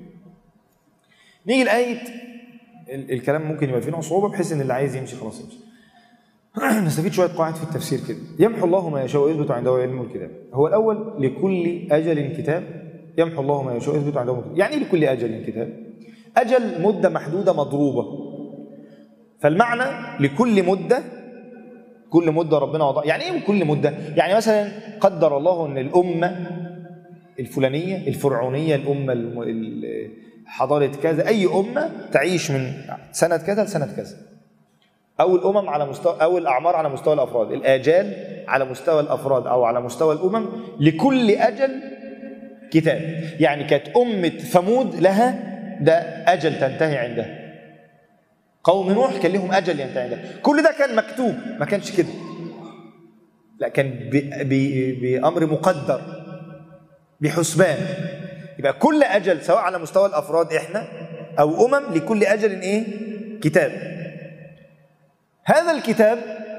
نيجي لآية ال- الكلام ممكن يبقى فيه نوع صعوبة بحيث إن اللي عايز يمشي خلاص يمشي نستفيد شويه قواعد في التفسير كده يمحو الله ما يشاء ويثبت عنده علم الكتاب هو الاول لكل اجل كتاب يمحو الله ما يشاء ويثبت عنده علم الكتاب يعني ايه لكل اجل كتاب اجل مده محدوده مضروبه فالمعنى لكل مده كل مده ربنا وضع يعني ايه كل مده يعني مثلا قدر الله ان الامه الفلانيه الفرعونيه الامه الم- ال- حضاره كذا اي امه تعيش من سنه كذا لسنه كذا او الامم على مستوى او الاعمار على مستوى الافراد الاجال على مستوى الافراد او على مستوى الامم لكل اجل كتاب يعني كانت امه ثمود لها ده اجل تنتهي عندها قوم نوح كان لهم اجل ينتهي عندها كل ده كان مكتوب ما كانش كده لا كان ب- ب- بامر مقدر بحسبان يبقى كل اجل سواء على مستوى الافراد احنا او امم لكل اجل ايه كتاب هذا الكتاب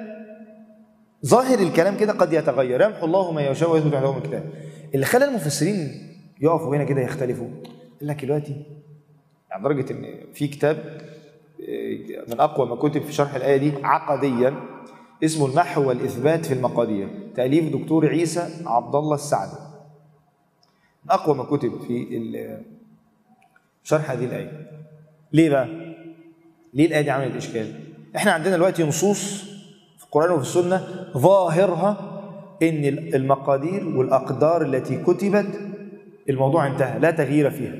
ظاهر الكلام كده قد يتغير يمحو الله ما يشاء ويثبت عنده الكتاب اللي خلى المفسرين يقفوا هنا كده يختلفوا قال لك دلوقتي يعني لدرجه ان في كتاب آه، من اقوى ما كتب في شرح الايه دي عقديا اسمه المحو والاثبات في المقادير تاليف دكتور عيسى عبد الله السعدي من اقوى ما كتب في ال- شرح هذه الايه ليه بقى ليه الايه دي عملت اشكال احنا عندنا دلوقتي نصوص في القران وفي السنه ظاهرها ان المقادير والاقدار التي كتبت الموضوع انتهى لا تغيير فيها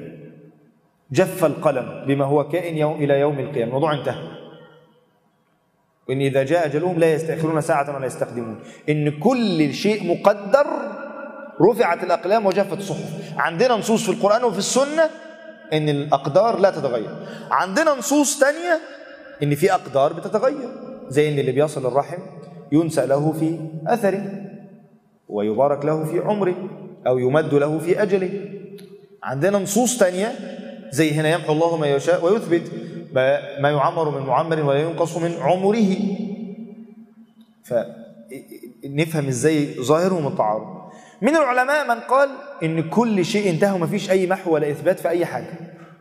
جف القلم بما هو كائن يوم الى يوم القيامه الموضوع انتهى وان اذا جاء اجلهم لا يستاخرون ساعه ولا يستقدمون ان كل شيء مقدر رفعت الاقلام وجفت الصحف عندنا نصوص في القران وفي السنه ان الاقدار لا تتغير عندنا نصوص تانية ان في اقدار بتتغير زي ان اللي بيصل الرحم ينسى له في اثره ويبارك له في عمره او يمد له في اجله عندنا نصوص تانية زي هنا يمحو الله ما يشاء ويثبت ما ما يعمر من معمر ولا ينقص من عمره فنفهم ازاي ظاهرهم التعارض من العلماء من قال ان كل شيء انتهى وما فيش اي محو ولا اثبات في اي حاجه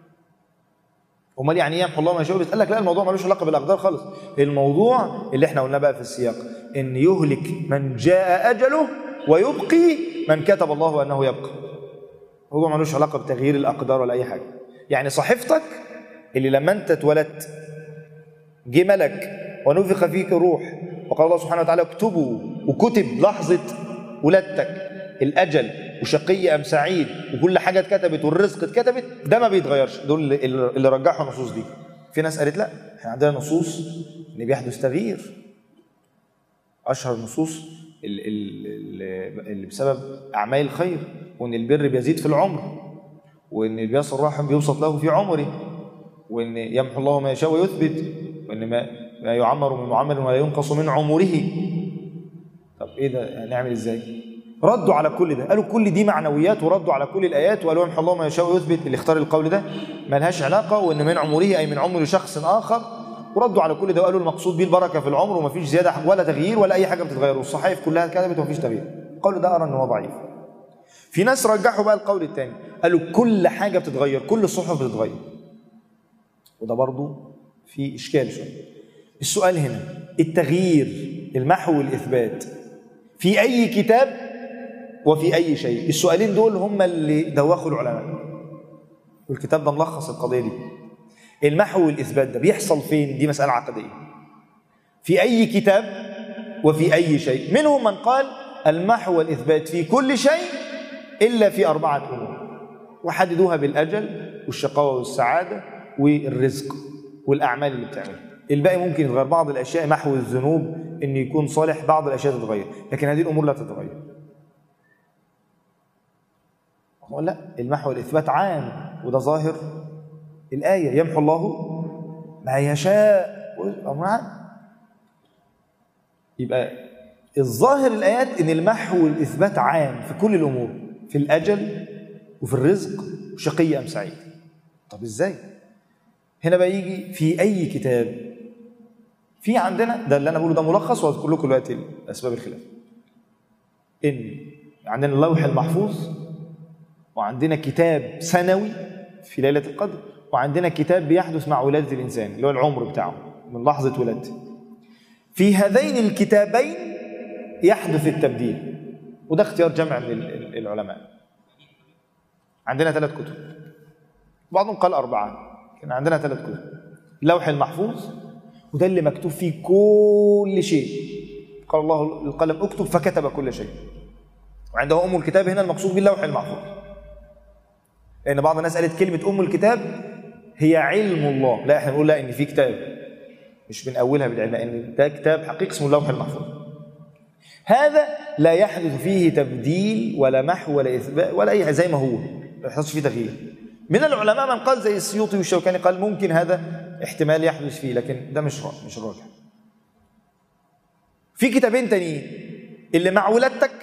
امال يعني ايه يمحو الله ما يشاء قال لك لا الموضوع ملوش علاقه بالاقدار خالص الموضوع اللي احنا قلناه بقى في السياق ان يهلك من جاء اجله ويبقي من كتب الله انه يبقى الموضوع ملوش علاقه بتغيير الاقدار ولا اي حاجه يعني صحيفتك اللي لما انت اتولدت جه ملك ونفخ فيك روح وقال الله سبحانه وتعالى اكتبوا وكتب لحظه ولادتك الاجل وشقي ام سعيد وكل حاجه اتكتبت والرزق اتكتبت ده ما بيتغيرش دول اللي, اللي رجحوا النصوص دي في ناس قالت لا احنا عندنا نصوص ان بيحدث تغيير اشهر النصوص اللي, اللي, اللي بسبب اعمال الخير وان البر بيزيد في العمر وان اللي بيصل الرحم بيبسط له في عمره وان يمحو الله ما يشاء ويثبت وان ما ما يعمر من معمر ولا ينقص من عمره طب ايه ده هنعمل ازاي ردوا على كل ده قالوا كل دي معنويات وردوا على كل الايات وقالوا يمحو الله ما يشاء ويثبت اللي اختار القول ده ما لهاش علاقه وان من عمره اي من عمر شخص اخر وردوا على كل ده وقالوا المقصود بيه البركه في العمر ومفيش زياده ولا تغيير ولا اي حاجه بتتغير والصحائف كلها كتبت ومفيش تغيير القول ده ارى ان هو ضعيف في ناس رجحوا بقى القول الثاني قالوا كل حاجه بتتغير كل الصحف بتتغير وده برضو في اشكال شويه السؤال هنا التغيير المحو والاثبات في اي كتاب وفي اي شيء السؤالين دول هم اللي دوخوا العلماء والكتاب ده ملخص القضيه دي المحو والاثبات ده بيحصل فين دي مساله عقديه في اي كتاب وفي اي شيء منهم من قال المحو والاثبات في كل شيء الا في اربعه امور وحددوها بالاجل والشقاوه والسعاده والرزق والاعمال اللي بتعملها الباقي ممكن يتغير بعض الاشياء محو الذنوب ان يكون صالح بعض الاشياء تتغير لكن هذه الامور لا تتغير هو لا المحو والاثبات عام وده ظاهر الايه يمحو الله ما يشاء امر عام يبقى الظاهر الآيات إن المحو والإثبات عام في كل الأمور في الأجل وفي الرزق وشقي أم سعيد طب إزاي؟ هنا بقى يجي في أي كتاب في عندنا ده اللي أنا بقوله ده ملخص وأذكر لكم دلوقتي أسباب الخلاف إن عندنا اللوح المحفوظ وعندنا كتاب سنوي في ليلة القدر وعندنا كتاب بيحدث مع ولادة الإنسان اللي هو العمر بتاعه من لحظة ولادته في هذين الكتابين يحدث التبديل وده اختيار جمع من العلماء عندنا ثلاث كتب بعضهم قال أربعة كان عندنا ثلاث كتب اللوح المحفوظ وده اللي مكتوب فيه كل شيء قال الله القلم اكتب فكتب كل شيء وعنده أم الكتاب هنا المقصود باللوح المحفوظ لأن بعض الناس قالت كلمة أم الكتاب هي علم الله لا احنا بنقول لا إن في كتاب مش بنأولها بالعلم إن ده كتاب حقيقي اسمه اللوح المحفوظ هذا لا يحدث فيه تبديل ولا محو ولا إثبات ولا أي زي ما هو ما يحدثش فيه تغيير من العلماء من قال زي السيوطي والشوكاني قال ممكن هذا احتمال يحدث فيه لكن ده مش مش راجع في كتابين تانيين اللي مع ولادتك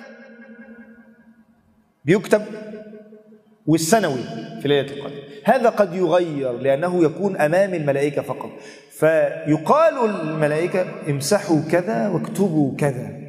بيكتب والسنوي في ليلة القدر هذا قد يغير لأنه يكون أمام الملائكة فقط فيقال الملائكة امسحوا كذا واكتبوا كذا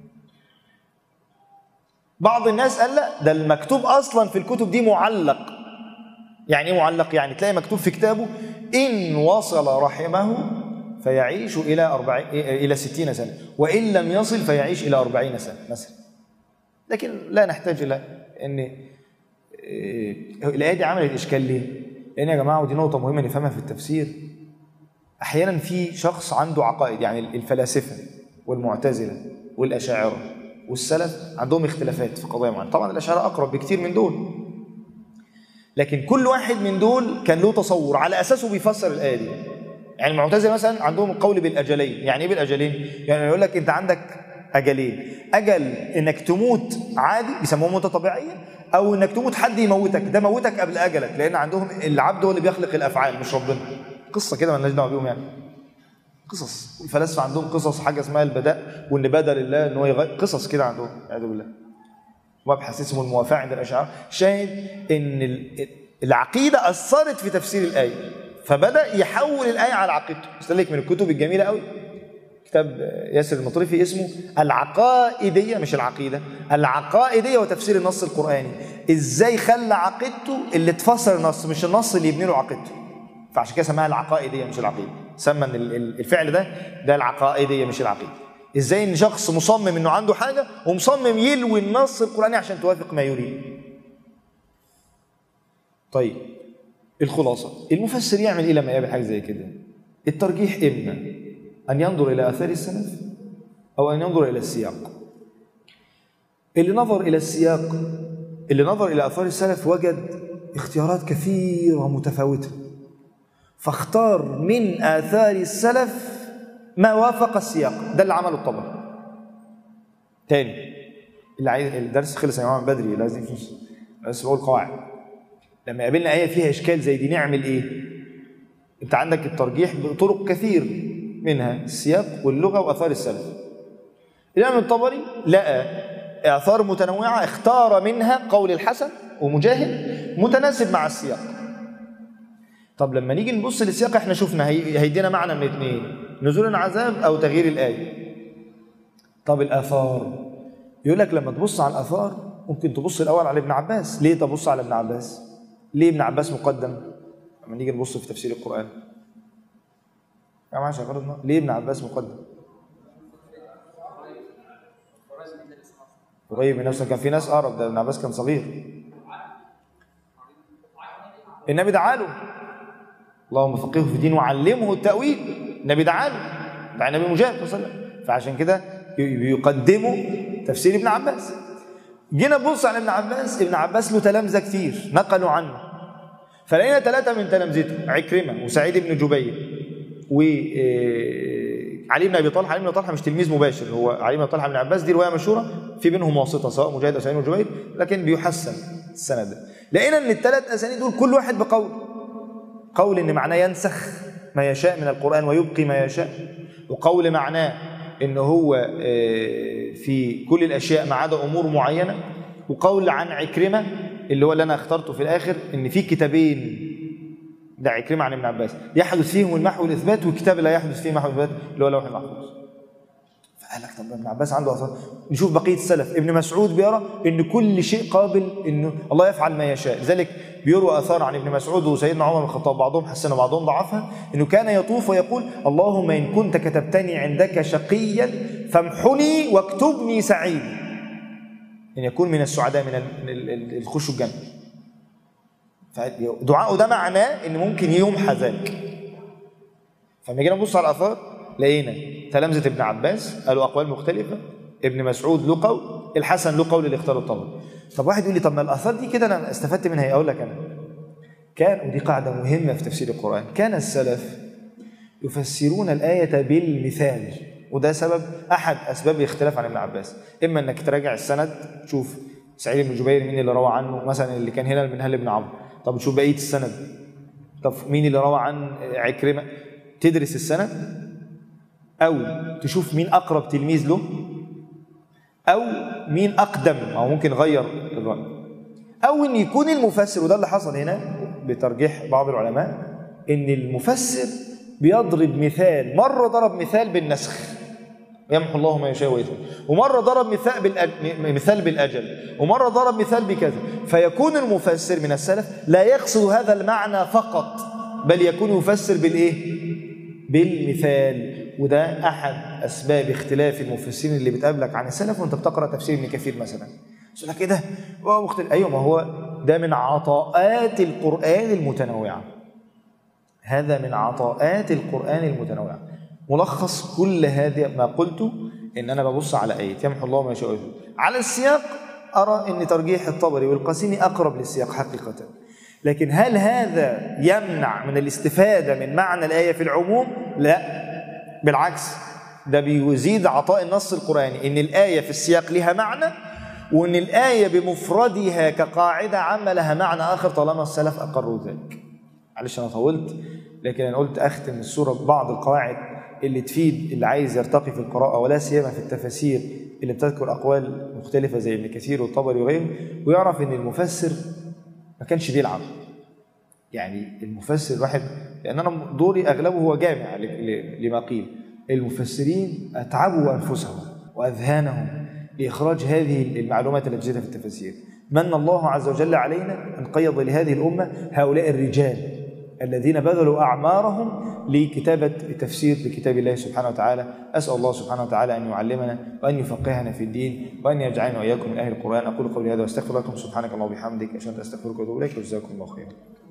بعض الناس قال لا ده المكتوب أصلا في الكتب دي معلق يعني ايه معلق يعني تلاقي مكتوب في كتابه إن وصل رحمه فيعيش إلى أربعين إلى ستين سنة وإن لم يصل فيعيش إلى أربعين سنة مثلا لكن لا نحتاج إلى أن الآية دي عملت إشكال ليه؟ لأن يا جماعة ودي نقطة مهمة نفهمها في التفسير أحيانا في شخص عنده عقائد يعني الفلاسفة والمعتزلة والأشاعرة والسلف عندهم اختلافات في قضايا معينة طبعا الأشاعرة أقرب بكتير من دول لكن كل واحد من دول كان له تصور على أساسه بيفسر الآية دي يعني المعتزلة مثلا عندهم القول بالأجلين يعني إيه بالأجلين؟ يعني يقول لك أنت عندك أجلين أجل إنك تموت عادي بيسموها موتة طبيعية او انك تموت حد يموتك ده موتك قبل اجلك لان عندهم العبد هو اللي بيخلق الافعال مش ربنا قصه كده مالناش دعوه بيهم يعني قصص الفلاسفه عندهم قصص حاجه اسمها البداء وان بدا لله ان هو يغير قصص كده عندهم اعوذ بالله مبحث اسمه الموافاه عند الاشاعره شاهد ان العقيده اثرت في تفسير الايه فبدا يحول الايه على عقيدته استهلك من الكتب الجميله قوي كتاب ياسر المطرفي اسمه العقائدية مش العقيدة العقائدية وتفسير النص القرآني ازاي خلى عقيدته اللي تفسر النص مش النص اللي يبني له عقيدته فعشان كده سماها العقائدية مش العقيدة سمى ان الفعل ده ده العقائدية مش العقيدة ازاي ان شخص مصمم انه عنده حاجة ومصمم يلوي النص القرآني عشان توافق ما يريد طيب الخلاصة المفسر يعمل ايه لما يقابل حاجة زي كده الترجيح اما أن ينظر إلى آثار السلف أو أن ينظر إلى السياق اللي نظر إلى السياق اللي نظر إلى آثار السلف وجد اختيارات كثيرة متفاوتة فاختار من آثار السلف ما وافق السياق ده اللي عمله الطبري تاني اللي عايز الدرس خلص يا جماعه من بدري لازم بس بقول قواعد لما يقابلنا ايه فيها اشكال زي دي نعمل ايه انت عندك الترجيح بطرق كثير منها السياق واللغه واثار السلف الامام الطبري لقى اثار متنوعه اختار منها قول الحسن ومجاهد متناسب مع السياق طب لما نيجي نبص للسياق احنا شفنا هي- هيدينا معنى من اثنين نزول العذاب او تغيير الايه طب الاثار يقول لك لما تبص على الاثار ممكن تبص الاول على ابن عباس ليه تبص على ابن عباس ليه ابن عباس مقدم لما نيجي نبص في تفسير القران يا جماعه شغلنا ليه ابن عباس مقدم قريب من نفسه كان في ناس اقرب ده ابن عباس كان صغير النبي دعا له اللهم فقهه في الدين وعلمه التأويل النبي دعا له دعا النبي مجاهد صلى الله عليه وسلم فعشان كده يقدموا تفسير ابن عباس جينا نبص على ابن عباس ابن عباس له تلامذه كتير نقلوا عنه فلقينا ثلاثه من تلامذته عكرمه وسعيد بن جبير و آه، علي بن ابي طلحه علي بن ابي طلحه مش تلميذ مباشر هو علي بن ابي طلحه بن عباس دي روايه مشهوره في بينهم واسطه سواء مجاهد او سعيد بن جبير لكن بيحسن السند ده لقينا ان الثلاث اسانيد دول كل واحد بقول قول ان معناه ينسخ ما يشاء من القران ويبقي ما يشاء وقول معناه ان هو في كل الاشياء ما عدا امور معينه وقول عن عكرمه اللي هو اللي انا اخترته في الاخر ان في كتابين ده عكرمه عن ابن عباس يحدث فيهم المحو والاثبات وكتاب لا يحدث فيه محو والاثبات اللي هو لوح المحفوظ فقال لك طب ابن عباس عنده اثار نشوف بقيه السلف ابن مسعود بيرى ان كل شيء قابل انه الله يفعل ما يشاء لذلك بيروى اثار عن ابن مسعود وسيدنا عمر بن الخطاب بعضهم حسن وبعضهم ضعفها انه كان يطوف ويقول اللهم ان كنت كتبتني عندك شقيا فامحني واكتبني سعيدا ان يكون من السعداء من الخش الجنه فدعاءه ده معناه ان ممكن يمحى ذلك فلما جينا نبص على الاثار لقينا تلامذه ابن عباس قالوا اقوال مختلفه ابن مسعود له قول الحسن له قول اللي اختاره الطبري طب واحد يقول لي طب ما الاثار دي كده انا استفدت منها اقول لك انا كان ودي قاعده مهمه في تفسير القران كان السلف يفسرون الايه بالمثال وده سبب احد اسباب الاختلاف عن ابن عباس اما انك تراجع السند تشوف سعيد بن جبير مين اللي روى عنه مثلا اللي كان هنا المنهل بن عمرو طب تشوف بقيه السند طب مين اللي روى عن عكرمه تدرس السند او تشوف مين اقرب تلميذ له او مين اقدم او ممكن غير الراي او ان يكون المفسر وده اللي حصل هنا بترجيح بعض العلماء ان المفسر بيضرب مثال مره ضرب مثال بالنسخ يمحو الله ما يشاء ويثبت ومره ضرب مثال بالأجل مثال بالاجل ومره ضرب مثال بكذا فيكون المفسر من السلف لا يقصد هذا المعنى فقط بل يكون يفسر بالايه بالمثال وده احد اسباب اختلاف المفسرين اللي بتقابلك عن السلف وانت بتقرا تفسير ابن كثير مثلا يقول لك ايه ده هو مختلف ايوه ما هو ده من عطاءات القران المتنوعه هذا من عطاءات القران المتنوعه ملخص كل هذا ما قلته ان انا ببص على ايه يمحو الله ما يشاء ويثبت على السياق ارى ان ترجيح الطبري والقاسمي اقرب للسياق حقيقه لكن هل هذا يمنع من الاستفاده من معنى الايه في العموم لا بالعكس ده بيزيد عطاء النص القراني ان الايه في السياق لها معنى وان الايه بمفردها كقاعده عامه لها معنى اخر طالما السلف اقروا ذلك معلش انا طولت لكن انا قلت اختم السوره ببعض القواعد اللي تفيد اللي عايز يرتقي في القراءه ولا سيما في التفاسير اللي بتذكر اقوال مختلفه زي ابن كثير والطبري وغيره ويعرف ان المفسر ما كانش بيلعب يعني المفسر الواحد لان انا دوري اغلبه هو جامع لما قيل المفسرين اتعبوا انفسهم واذهانهم لاخراج هذه المعلومات التي جاءت في التفاسير من الله عز وجل علينا ان قيض لهذه الامه هؤلاء الرجال الذين بذلوا اعمارهم لكتابه التفسير لكتاب الله سبحانه وتعالى اسال الله سبحانه وتعالى ان يعلمنا وان يفقهنا في الدين وان يجعلنا واياكم من اهل القران اقول قولي هذا واستغفر لكم سبحانك اللهم وبحمدك اشهد ان لا اله الا انت استغفرك واتوب اليك وجزاكم الله خيرا